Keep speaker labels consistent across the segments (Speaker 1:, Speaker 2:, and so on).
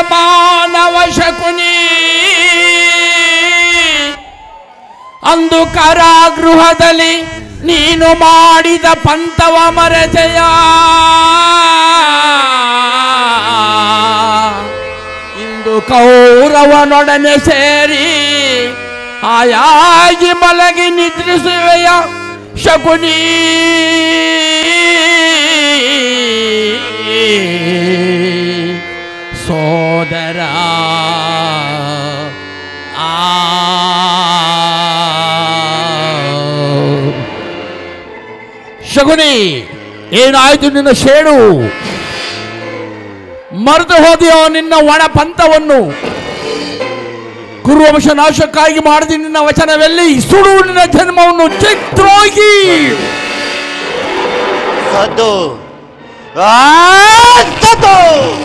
Speaker 1: ಮಾನವ ಶಕುನಿ ಅಂದು ಕಾರಾಗೃಹದಲ್ಲಿ ನೀನು ಮಾಡಿದ ಪಂಥವ ಮರೆತೆಯ ಇಂದು ಕೌರವನೊಡನೆ ಸೇರಿ ಆಯಾಗಿ ಮಲಗಿ ನಿದ್ರಿಸುವೆಯ ಶಕುನಿ ಸೋದರ ಆ ಶಗುನಿ ಏನಾಯ್ತು ನಿನ್ನ ಶೇಡು ಮರೆತು ಹೋದೆಯೋ ನಿನ್ನ ಒಣ ಪಂಥವನ್ನು ಕುರುವಂಶ ನಾಶಕ್ಕಾಗಿ ಮಾಡಿದ ನಿನ್ನ ವಚನವೆಲ್ಲಿ ಸುಡು ನಿನ್ನ ಜನ್ಮವನ್ನು ಚಿತ್ರೋಗಿ
Speaker 2: ಸದ್ದು ಆ, ಸದ್ದು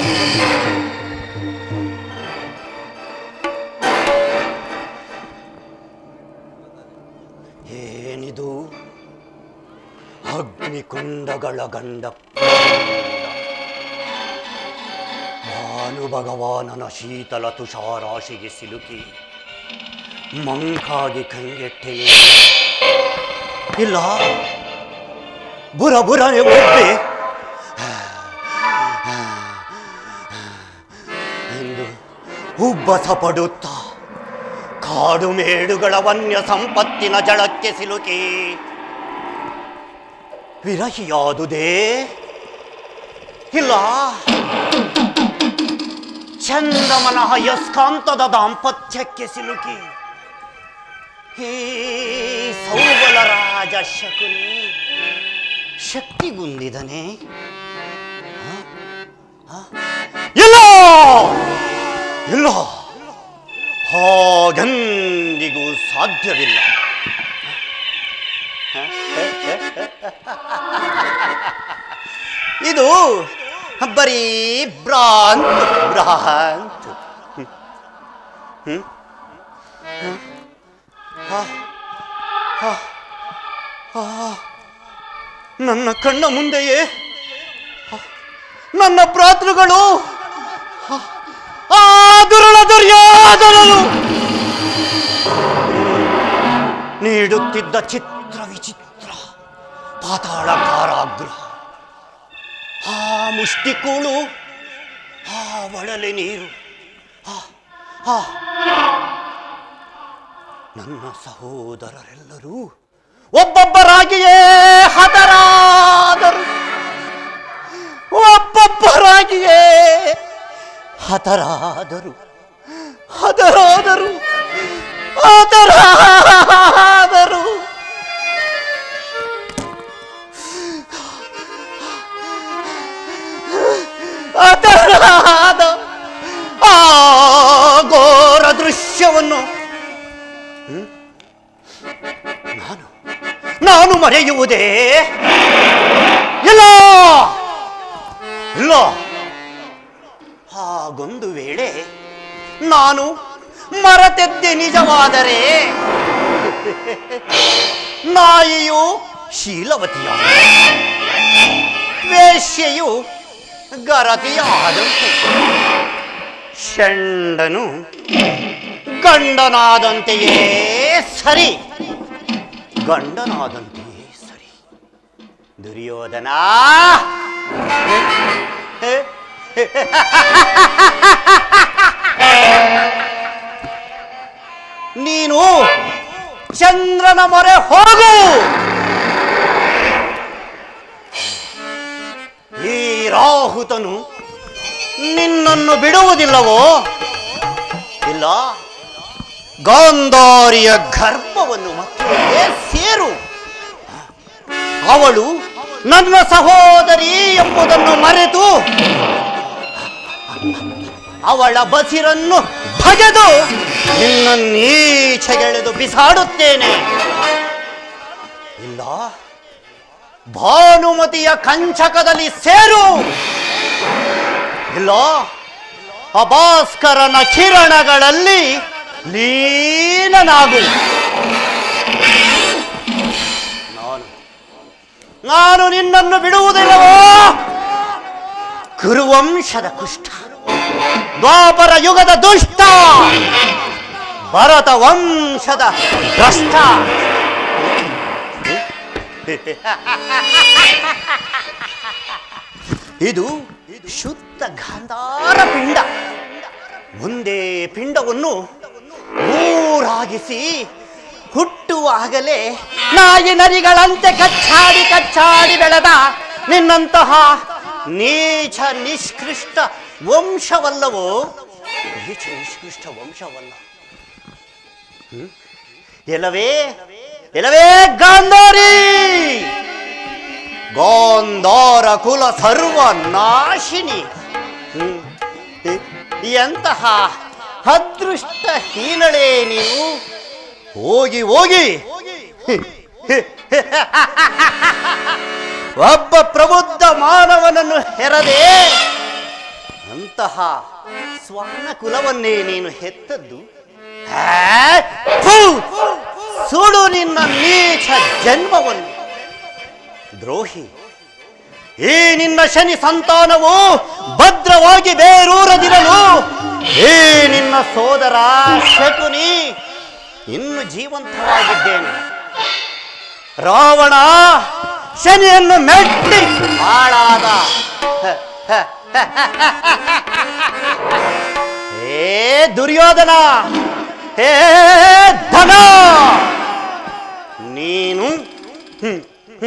Speaker 2: ಏನಿದು ಅಗ್ನಿಕುಂಡಗಳ ಗಂಡ ಭಾನು ಭಗವಾನನ ಶೀತಲ ತುಷಾರಾಶಿಗೆ ಸಿಲುಕಿ ಮಂಕಾಗಿ ಕಂಗೆಟ್ಟೆನೆ ಇಲ್ಲ ಬುರ ಬುರನೆ ಒಬ್ಬೆ ಎಂದು ಉಬ್ಬಸ ಪಡುತ್ತಾ ಕಾಡು ಮೇಡುಗಳ ವನ್ಯ ಸಂಪತ್ತಿನ ಜಳಕ್ಕೆ ಸಿಲುಕಿ ವಿರಹಿಯಾದುದೇ ಇಲ್ಲ ಚಂದಮನ ಯಸ್ಕಾಂತದ ದಾಂಪತ್ಯಕ್ಕೆ ಸಿಲುಕಿ ಹೇ ಸೌಬಲ ರಾಜ ಶಕುನಿ ಶಕ್ತಿಗುಂದಿದನೆ ಹ? ಹ? ಇಲ್ಲ ಇಲ್ಲ ಹಾಗೆಂದಿಗೂ ಸಾಧ್ಯವಿಲ್ಲ ಇದು ಬರೀ ಭ್ರಾಂತ್ ಭ್ರಾಂತ್ ಹ್ಮ್. ಹ್ಮ್? ಹ? ಹ? ಹ? ಹ? ನನ್ನ ಕಣ್ಣ ಮುಂದೆಯೇ ಹ? ನನ್ನ ಭ್ರಾತೃಗಳು ಹ? ಆ ದುರುಳ ದುರ್ಯೋಧನನು ನೀಡುತ್ತಿದ್ದ ಚಿತ್ರ ವಿಚಿತ್ರ ಪಾತಾಳ ಕಾರಾಗೃಹ ಆ ಮುಷ್ಟಿಕೂಳು ಆ ಒಳಲೆ ನೀರು ಆ, ಆ. ನನ್ನ ಸಹೋದರರೆಲ್ಲರೂ ಒಬ್ಬೊಬ್ಬರಾಗಿಯೇ ಹತರಾದರು ಒಬ್ಬೊಬ್ಬರಾಗಿಯೇ ಹತರಾದರು ಹತರಾದರು ಹತರಾದರು ಹತರಾದ ಆ ಘೋರ ದೃಶ್ಯವನ್ನು ಹ್ಮ್? ನಾನು ನಾನು ಮರೆಯುವುದೇ ಇಲ್ಲ ಇಲ್ಲ ಹಾಗೊಂದು ವೇಳೆ ನಾನು ಮರತೆದ್ದೆ ನಿಜವಾದರೆ ನಾಯಿಯು ಶೀಲವತಿಯ ವೇಶ್ಯೆಯು ಗರತಿಯಾದಂತೆ ಷಂಡನು ಗಂಡನಾದಂತೆಯೇ ಸರಿ ಗಂಡನಾದಂತೆಯೇ ಸರಿ ದುರ್ಯೋಧನ ನೀನು ಚಂದ್ರನ ಮೊರೆ ಹೋಗು ಈ ರಾಹುತನು ನಿನ್ನನ್ನು ಬಿಡುವುದಿಲ್ಲವೋ ಇಲ್ಲ ಗಾಂಧಾರಿಯ ಗರ್ಭವನ್ನು ಮತ್ತೆ ಸೇರು ಅವಳು ನನ್ನ ಸಹೋದರಿ ಎಂಬುದನ್ನು ಮರೆತು ಅವಳ ಬಸಿರನ್ನು ಭಜದು ನಿನ್ನ ನೀಚೆಗೆಳೆದು ಬಿಸಾಡುತ್ತೇನೆ ಇಲ್ಲ ಭಾನುಮತಿಯ ಕಂಚಕದಲ್ಲಿ ಸೇರು ಇಲ್ಲ ಅಭಾಸ್ಕರನ ಕಿರಣಗಳಲ್ಲಿ ಲೀನನಾಗು ನಾನು ನಾನು ನಿನ್ನನ್ನು ಬಿಡುವುದಿಲ್ಲವೋ ಕುರುವಂಶದ ಕುಷ್ಠ ದ್ವಾಪರ ಯುಗದ ದುಷ್ಟ ಭರತ ವಂಶದ ಭ್ರಷ್ಟ ಇದು ಶುದ್ಧ ಗಾಂಧಾರ ಪಿಂಡ ಒಂದೇ ಪಿಂಡವನ್ನು ಊರಾಗಿಸಿ ಹುಟ್ಟುವಾಗಲೇ ನಾಯಿ ನರಿಗಳಂತೆ ಕಚ್ಚಾಡಿ ಕಚ್ಚಾಡಿ ಬೆಳೆದ ನಿನ್ನಂತಹ ನೀಚ ನಿಷ್ಕೃಷ್ಟ ವಂಶವಲ್ಲವೋ ನೀಚ ನಿಷ್ಕೃಷ್ಟ ವಂಶವಲ್ಲ ಹ್ಮ್? ಎಲವೇ ಎಲವೇ ಗಾಂಧಾರಿ ಗಾಂಧಾರ ಕುಲ ಸರ್ವ ನಾಶಿನಿ ಹ್ಮ್. ಎ- ಎಂತಹ ಅದೃಷ್ಟ ಹೀನಳೇ ನೀನು ಹೋಗಿ ಹೋಗಿ ಒಬ್ಬ ಪ್ರಬುದ್ಧ ಮಾನವನನ್ನು ಹೆರದೆ ಅಂತಹ ಸ್ವಾನ ಕುಲವನ್ನೇ ನೀನು ಹೆತ್ತದ್ದು ಆ? ಥು! ಸುಡು ನಿನ್ನ ನೀಚ ಜನ್ಮವನ್ನು ದ್ರೋಹಿ ಈ ನಿನ್ನ ಶನಿ ಸಂತಾನವು ಭದ್ರವಾಗಿ ಬೇರೂರದಿರಲು ಈ ನಿನ್ನ ಸೋದರ ಶಕುನಿ ಇನ್ನು ಜೀವಂತವಾಗಿದ್ದೇನೆ ರಾವಣ ಶನಿಯನ್ನು ಮೆಟ್ಟಿ ಹಾಳಾದ ಹ, ಹ, ಹ, ಹ, ಹ. ಏ ದುರ್ಯೋಧನ ಹೇ ಧನ ನೀನು ಹ್ಮ್,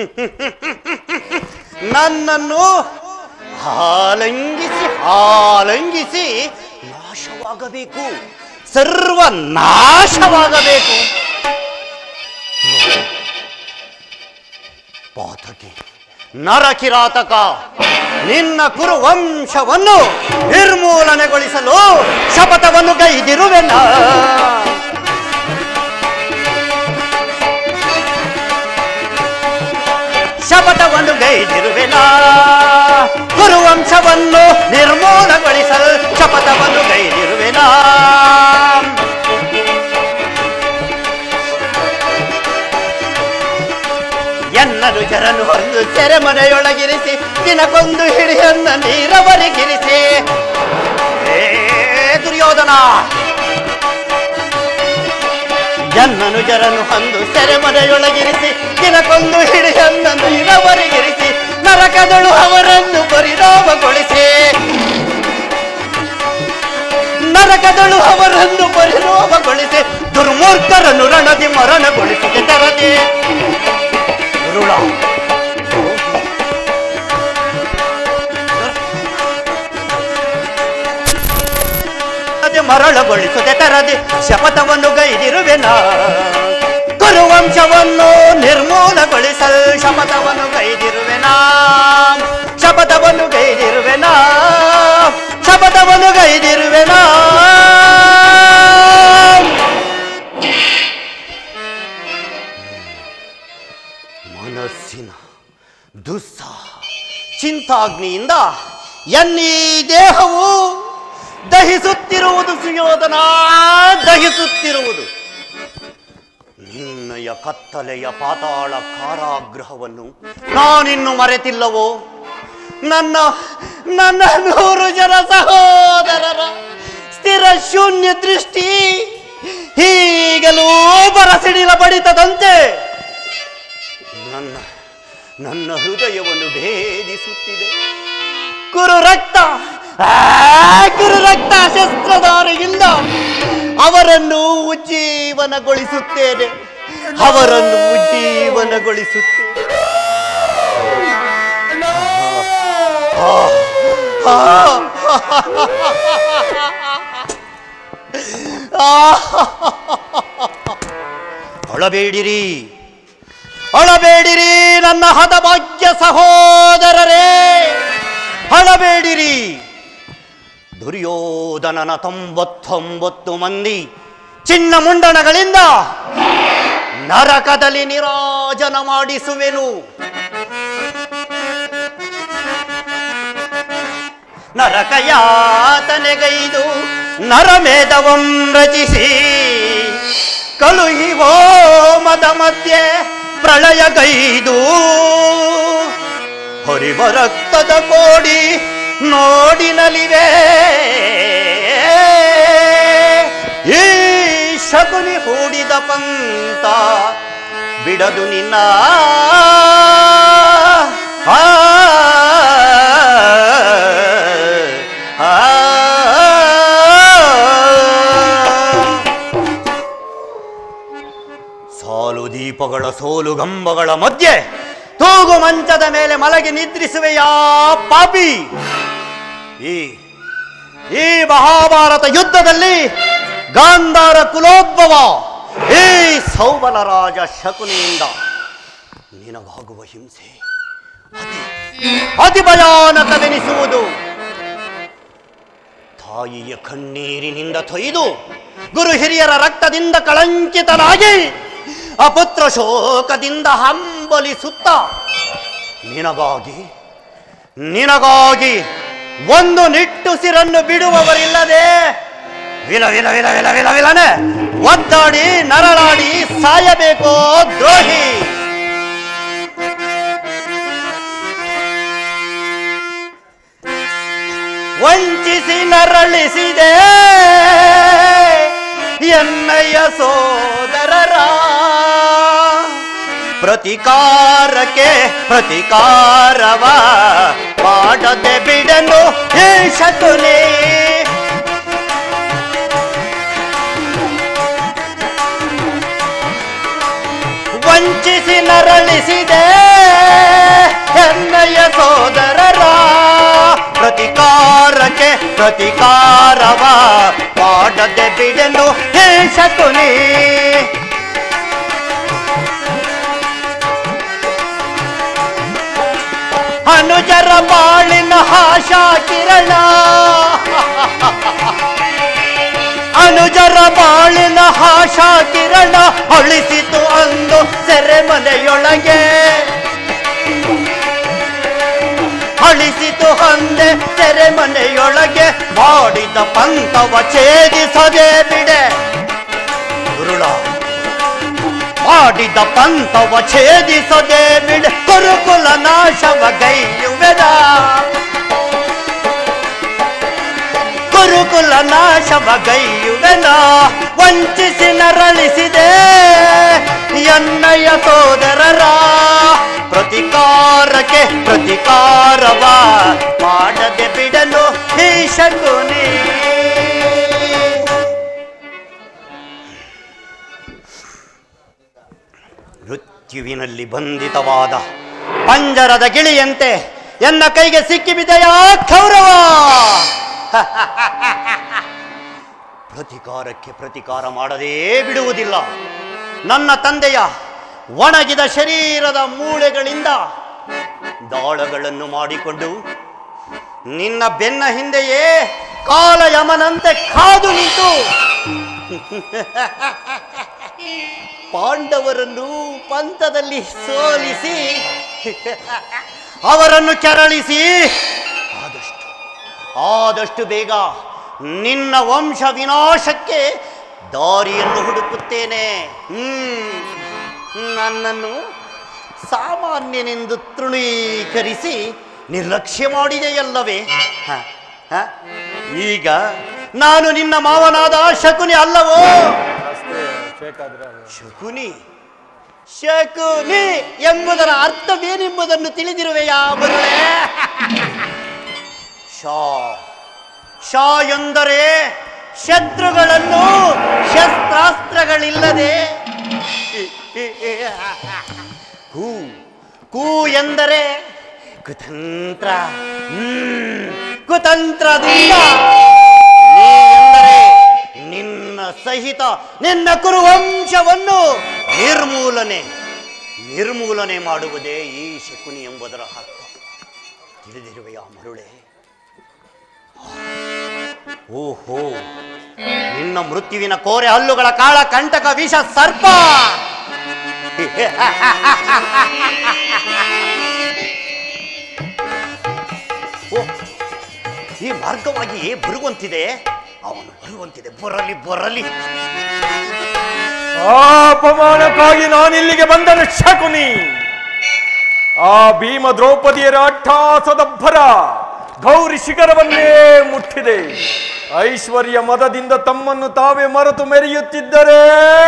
Speaker 2: ನನ್ನನ್ನು ಹಾಲಂಗಿಸಿ ಹಾಲಂಗಿಸಿ ನಾಶವಾಗಬೇಕು ಸರ್ವ ನಾಶವಾಗಬೇಕು ಪಾತಕಿ ನರಕಿರಾತಕ ನಿನ್ನ ಕುರು ವಂಶವನ್ನು ನಿರ್ಮೂಲನೆಗೊಳಿಸಲು ಶಪಥವನ್ನು ಕೈದಿರುವೆನ ಶಪಥವನ್ನು ಗೈದಿರುವೆನ ಕುರುವಂಶವನ್ನು ನಿರ್ಮೂಲಗೊಳಿಸಲು ಶಪಥವನ್ನು ಗೈದಿರುವೆನ ಎನ್ನನು ಜರನು ಹೊಂದು ಸೆರೆಮನೆಯೊಳಗಿರಿಸಿ ದಿನಕ್ಕೊಂದು ಹಿಡಿಯನ್ನ ನೀರವರಿಗಿರಿಸಿ ಏ ದುರ್ಯೋಧನ ಎನ್ನನು ಜರನು ಹೊಂದು ಸೆರೆಮನೆಯೊಳಗಿರಿಸಿ ದಿನಕ್ಕೊಂದು ಹಿಡಿಯನ್ನ ನೀರವರಿಗಿರಿಸಿ ನರಕದಳು ಅವರನ್ನು ಪರಿಣಾಮಗೊಳಿಸಿ ನರಕದಳು ಅವರನ್ನು ಪರಿಣಾಮಗೊಳಿಸಿ ದುರ್ಮೂರ್ಖರನ್ನು ರಣದಿ ಮರಣಗೊಳಿಸಿದೆ ತರದೆ ರುಳ ಅದೇ ಮರಳಗೊಳಿಸದೆ ತರದೆ ಶಪಥವನ್ನು ಗೈದಿರುವೆನ ಕುರುವಂಶವನ್ನು ನಿರ್ಮೂಲಗೊಳಿಸಲು ಶಪಥವನ್ನು ಗೈದಿರುವೆನ ಶಪಥವನ್ನು ಗೈದಿರುವೆನ ಶಪಥವನ್ನು ಗೈದಿರುವೆನ ಮನಸ್ಸಿನ ದುಸ್ಸಾಹ ಚಿಂತಾಗ್ನಿಯಿಂದ ಎನ್ನೀ ದೇಹವು ದಹಿಸುತ್ತಿರುವುದು ಸುಯೋಧನ ದಹಿಸುತ್ತಿರುವುದು ನಿನ್ನಯ ಕತ್ತಲೆಯ ಪಾತಾಳ ಕಾರಾಗೃಹವನ್ನು ನಾನಿನ್ನು ಮರೆತಿಲ್ಲವೋ ನನ್ನ ನನ್ನ ನೂರು ಜನ ಸಹೋದರರ ಸ್ಥಿರ ಶೂನ್ಯ ದೃಷ್ಟಿ ಹೀಗಲೂ ಬರಸಿಡಿಲ ಬಡಿತದಂತೆ ನನ್ನ ನನ್ನ ಹೃದಯವನ್ನು ಭೇದಿಸುತ್ತಿದೆ ಕುರು ರಕ್ತ ಆ, ಕುರು ರಕ್ತ ಶಸ್ತ್ರಧಾರಿಯಿಂದ ಅವರನ್ನು ಉಜ್ಜೀವನಗೊಳಿಸುತ್ತೇನೆ ಅವರನ್ನು ಉಜ್ಜೀವನಗೊಳಿಸುತ್ತೇನೆ ಆ, ಆ, ಅಳಬೇಡಿರಿ ಅಳಬೇಡಿರಿ ನನ್ನ ಹತಭಾಗ್ಯ ಸಹೋದರರೇ ಅಳಬೇಡಿರಿ ದುರ್ಯೋಧನನ ತೊಂಬತ್ತೊಂಬತ್ತು ಮಂದಿ ಚಿನ್ನ ಮುಂಡಣಗಳಿಂದ ನರಕದಲ್ಲಿ ನಿರಾಜನ ಮಾಡಿಸುವೆನು ನರಕಯಾತನೆಗೈದು ನರಮೇಧವಂ ರಚಿಸಿ ಕಳುಹಿ ಹೋಮದ ಮಧ್ಯೆ ಪ್ರಳಯಗೈದು ಹರಿವ ರಕ್ತದ ಕೋಡಿ ನೋಡಿನಲಿವೆ ಈ ಶಕುನಿ ಹೂಡಿದ ಪಂತ ಬಿಡದು ನಿನ್ನ ಆ, ಆ, ಸಾಲು ದೀಪಗಳ ಸೋಲು ಗಂಬಗಳ ಮಧ್ಯೆ ತೂಗು ಮಂಚದ ಮೇಲೆ ಮಲಗಿ ನಿದ್ರಿಸುವೆಯಾ ಪಾಪಿ ಈ ಈ ಮಹಾಭಾರತ ಯುದ್ಧದಲ್ಲಿ ಗಾಂಧಾರ ಕುಲೋದ್ಭವ ಈ ಸೌಬಲ ರಾಜ ಶಕುನಿಯಿಂದ ನಿನಗಾಗುವ ಹಿಂಸೆ ಅತಿ ಅತಿ ಭಯಾನಕವೆನಿಸುವುದು ತಾಯಿಯ ಕಣ್ಣೀರಿನಿಂದ ತೊಯ್ದು ಗುರು ಹಿರಿಯರ ರಕ್ತದಿಂದ ಕಳಂಕಿತನಾಗಿ ಅಪುತ್ರ ಶೋಕದಿಂದ ಹಂಬಲಿಸುತ್ತ ನಿನಗಾಗಿ ನಿನಗಾಗಿ ಒಂದು ನಿಟ್ಟುಸಿರನ್ನು ಬಿಡುವವರಿಲ್ಲದೆ ವಿಲ ವಿಲ ವಿಲ ವಿಲ ವಿಲ ವಿಲನೆ ಒದ್ದಾಡಿ ನರಳಾಡಿ ಸಾಯಬೇಕೋ ದ್ರೋಹಿ ವಂಚಿಸಿ ನರಳಿಸಿದೆ ಎನ್ನಯ್ಯ ಸೋದರರ ಪ್ರತಿಕಾರಕ್ಕೆ ಪ್ರತಿಕಾರವ ಮಾಡದೆ ಬಿಡನು ಈ ಶಕುನಿ ವಂಚಿಸಿ ನರಳಿಸಿದೆ ಎನ್ನಯ್ಯ ಸೋದರರ ಪ್ರತಿಕಾರಕ್ಕೆ ಪ್ರತಿಕಾರವ ಮಾಡದೆ ಬಿಡನು ಹೇ ಶಕುನಿ ಅನುಜರ ಬಾಳಿನ ಆಶಾ ಕಿರಣ ಅನುಜರ ಬಾಳಿನ ಆಶಾ ಕಿರಣ ಅಳಿಸಿತು ಅಂದು ಸೆರೆಮನೆಯೊಳಗೆ ಅಳಿಸಿತು ಅಂದೆ ಸೆರೆಮನೆಯೊಳಗೆ ಮಾಡಿದ ಪಂಥವ ಛೇದಿಸದೆ ಬಿಡೆ ಗುರುಳ ಮಾಡಿದ ಪಂಥವ ಛೇದಿಸದೆ ಬಿಡೆ ಕುರುಕುಲ ನಾಶವ ಗೈಯುವೆದ ಗುರುಕುಲ ನಾಶವ ಗೈಯುವೆನ ವಂಚಿಸಿ ನರಳಿಸಿದೆ ಎನ್ನಯ್ಯ ಸೋದರರ ಪ್ರತಿಕಾರಕ್ಕೆ ಪ್ರತಿಕಾರವ ಮಾಡದೆ ಬಿಡಲು ಈ ಶಕುನಿ ಮೃತ್ಯುವಿನಲ್ಲಿ ಬಂಧಿತವಾದ ಪಂಜರದ ಗಿಳಿಯಂತೆ ಎನ್ನ ಕೈಗೆ ಸಿಕ್ಕಿಬಿದೆಯಾ ಕೌರವ ಪ್ರತಿಕಾರಕ್ಕೆ ಪ್ರತಿಕಾರ ಮಾಡದೇ ಬಿಡುವುದಿಲ್ಲ ನನ್ನ ತಂದೆಯ ಒಣಗಿದ ಶರೀರದ ಮೂಳೆಗಳಿಂದ ದಾಳಗಳನ್ನು ಮಾಡಿಕೊಂಡು ನಿನ್ನ ಬೆನ್ನ ಹಿಂದೆಯೇ ಕಾಲಯಮನಂತೆ ಕಾದು ನಿಂತು ಪಾಂಡವರನ್ನು ಪಂಥದಲ್ಲಿ ಸೋಲಿಸಿ ಅವರನ್ನು ಕೆರಳಿಸಿ ಆದಷ್ಟು ಆದಷ್ಟು ಬೇಗ ನಿನ್ನ ವಂಶ ವಿನಾಶಕ್ಕೆ ದಾರಿಯನ್ನು ಹುಡುಕುತ್ತೇನೆ ಹ್ಮ್ ನನ್ನನ್ನು ಸಾಮಾನ್ಯನೆಂದು ತೃಣೀಕರಿಸಿ ನಿರ್ಲಕ್ಷ್ಯ ಮಾಡಿದೆಯಲ್ಲವೇ ಹ, ಹ? ಈಗ ನಾನು ನಿನ್ನ ಮಾವನಾದ ಶಕುನಿ ಅಲ್ಲವೋ ಶಕುನಿ ಶಕುನಿ ಎಂಬುದರ ಅರ್ಥವೇನೆಂಬುದನ್ನು ತಿಳಿದಿರುವೆಯಾ ಮರುಳೆ ಶಾ ಶಾ ಎಂದರೆ ಶತ್ರುಗಳನ್ನು ಶಸ್ತ್ರಾಸ್ತ್ರಗಳಿಲ್ಲದೆ ಕೂ ಕೂ ಎಂದರೆ ಕುತಂತ್ರ ಹ್ಮ್, ಕುತಂತ್ರದಿಂದ ನೀ ಎಂದರೆ ನಿನ್ನ ಸಹಿತ ನಿನ್ನ ಕುರುವಂಶವನ್ನು ನಿರ್ಮೂಲನೆ ನಿರ್ಮೂಲನೆ ಮಾಡುವುದೇ ಈ ಶಕುನಿ ಎಂಬುದರ ಅರ್ಥ ತಿಳಿದಿರುವೆಯ ಮರುಳೆ ಓಹೋ ನಿನ್ನ ಮೃತ್ಯುವಿನ ಕೋರೆ ಹಲ್ಲುಗಳ ಕಾಳ ಕಂಟಕ ವಿಷ ಸರ್ಪ ಓ, ಈ ಮಾರ್ಗವಾಗಿ ಬರುವಂತಿದೆ ಅವನು ಬರುವಂತಿದೆ ಬರಲಿ ಬರಲಿ
Speaker 3: ಆ ಅಪಮಾನಕ್ಕಾಗಿ ನಾನಿಲ್ಲಿಗೆ ಬಂದನು ಶಕುನಿ ಆ ಭೀಮ ದ್ರೌಪದಿಯರ ಅಟ್ಟಾಸದಬ್ಬರ ಗೌರಿ ಶಿಖರವನ್ನೇ ಮುಟ್ಟಿದೆ ಐಶ್ವರ್ಯ ಮದದಿಂದ ತಮ್ಮನ್ನು ತಾವೇ ಮರೆತು ಮೆರೆಯುತ್ತಿದ್ದರೆ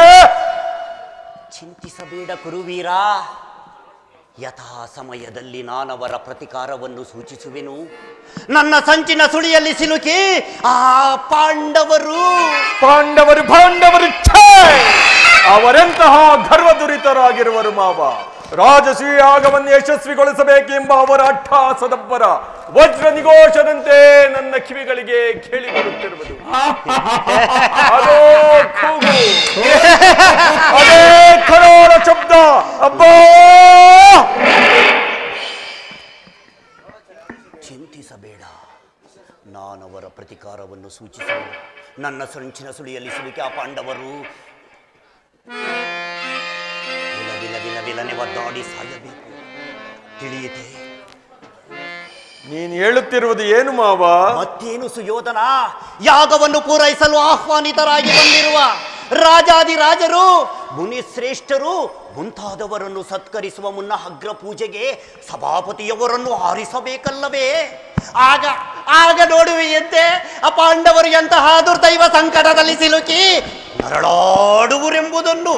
Speaker 2: ಚಿಂತಿಸಬೇಡ ಕುರುವೀರ ಯಥಾ ಸಮಯದಲ್ಲಿ ನಾನವರ ಪ್ರತಿಕಾರವನ್ನು ಸೂಚಿಸುವೆನು ನನ್ನ ಸಂಚಿನ ಸುಳಿಯಲ್ಲಿ ಸಿಲುಕಿ ಆ ಪಾಂಡವರು
Speaker 3: ಪಾಂಡವರು ಪಾಂಡವರು ಛೇ! ಅವರೆಂತಹ ಗರ್ವದುರಿತರಾಗಿರುವರು ಮಾವ ರಾಜಸೂಯಾಗವನ್ನು ಯಶಸ್ವಿಗೊಳಿಸಬೇಕೆಂಬ ಅವರ ಅಟ್ಟಹಾಸದಬ್ಬರ ವಜ್ರ ನಿಘೋಷದಂತೆ ನನ್ನ ಕಿವಿಗಳಿಗೆ ಕೇಳಿ ಬರುತ್ತಿರುವುದು ಅದೋ ಕೂಗು ಅದೇ ಕರೋಳ ಶಬ್ದ ಅಬ್ಬಾ
Speaker 2: ಚಿಂತಿಸಬೇಡ ನಾನವರ ಪ್ರತಿಕಾರವನ್ನು ಸೂಚಿಸುವೆನು ನನ್ನ ಸಂಚಿನ ಸುಳಿಯಲ್ಲಿ ಸಿಲುಕಿ ಆ ಪಾಂಡವರು ವಿಲ ವಿಲ ವಿಲ ವಿಲನೆ ಒದ್ದಾಡಿ ಸಾಯಬೇಕು ತಿಳಿಯಿತೆ
Speaker 3: ನೀನು ಹೇಳುತ್ತಿರುವುದು ಏನು ಮಾವ
Speaker 2: ಮತ್ತೇನು ಸುಯೋಧನ ಯಾಗವನ್ನು ಪೂರೈಸಲು ಆಹ್ವಾನಿತರಾಗಿ ಬಂದಿರುವ ರಾಜಾದಿರಾಜರು ಮುನಿಶ್ರೇಷ್ಠರು ಮುಂತಾದವರನ್ನು ಸತ್ಕರಿಸುವ ಮುನ್ನ ಅಗ್ರ ಪೂಜೆಗೆ ಸಭಾಪತಿಯವರನ್ನು ಆರಿಸಬೇಕಲ್ಲವೇ ಆಗ ಆಗ ನೋಡುವೆಯಂತೆ ಆ ಪಾಂಡವರು ಎಂತಹ ದುರ್ದೈವ ಸಂಕಟದಲ್ಲಿ ಸಿಲುಕಿ ನರಳಾಡುವರೆಂಬುದನ್ನು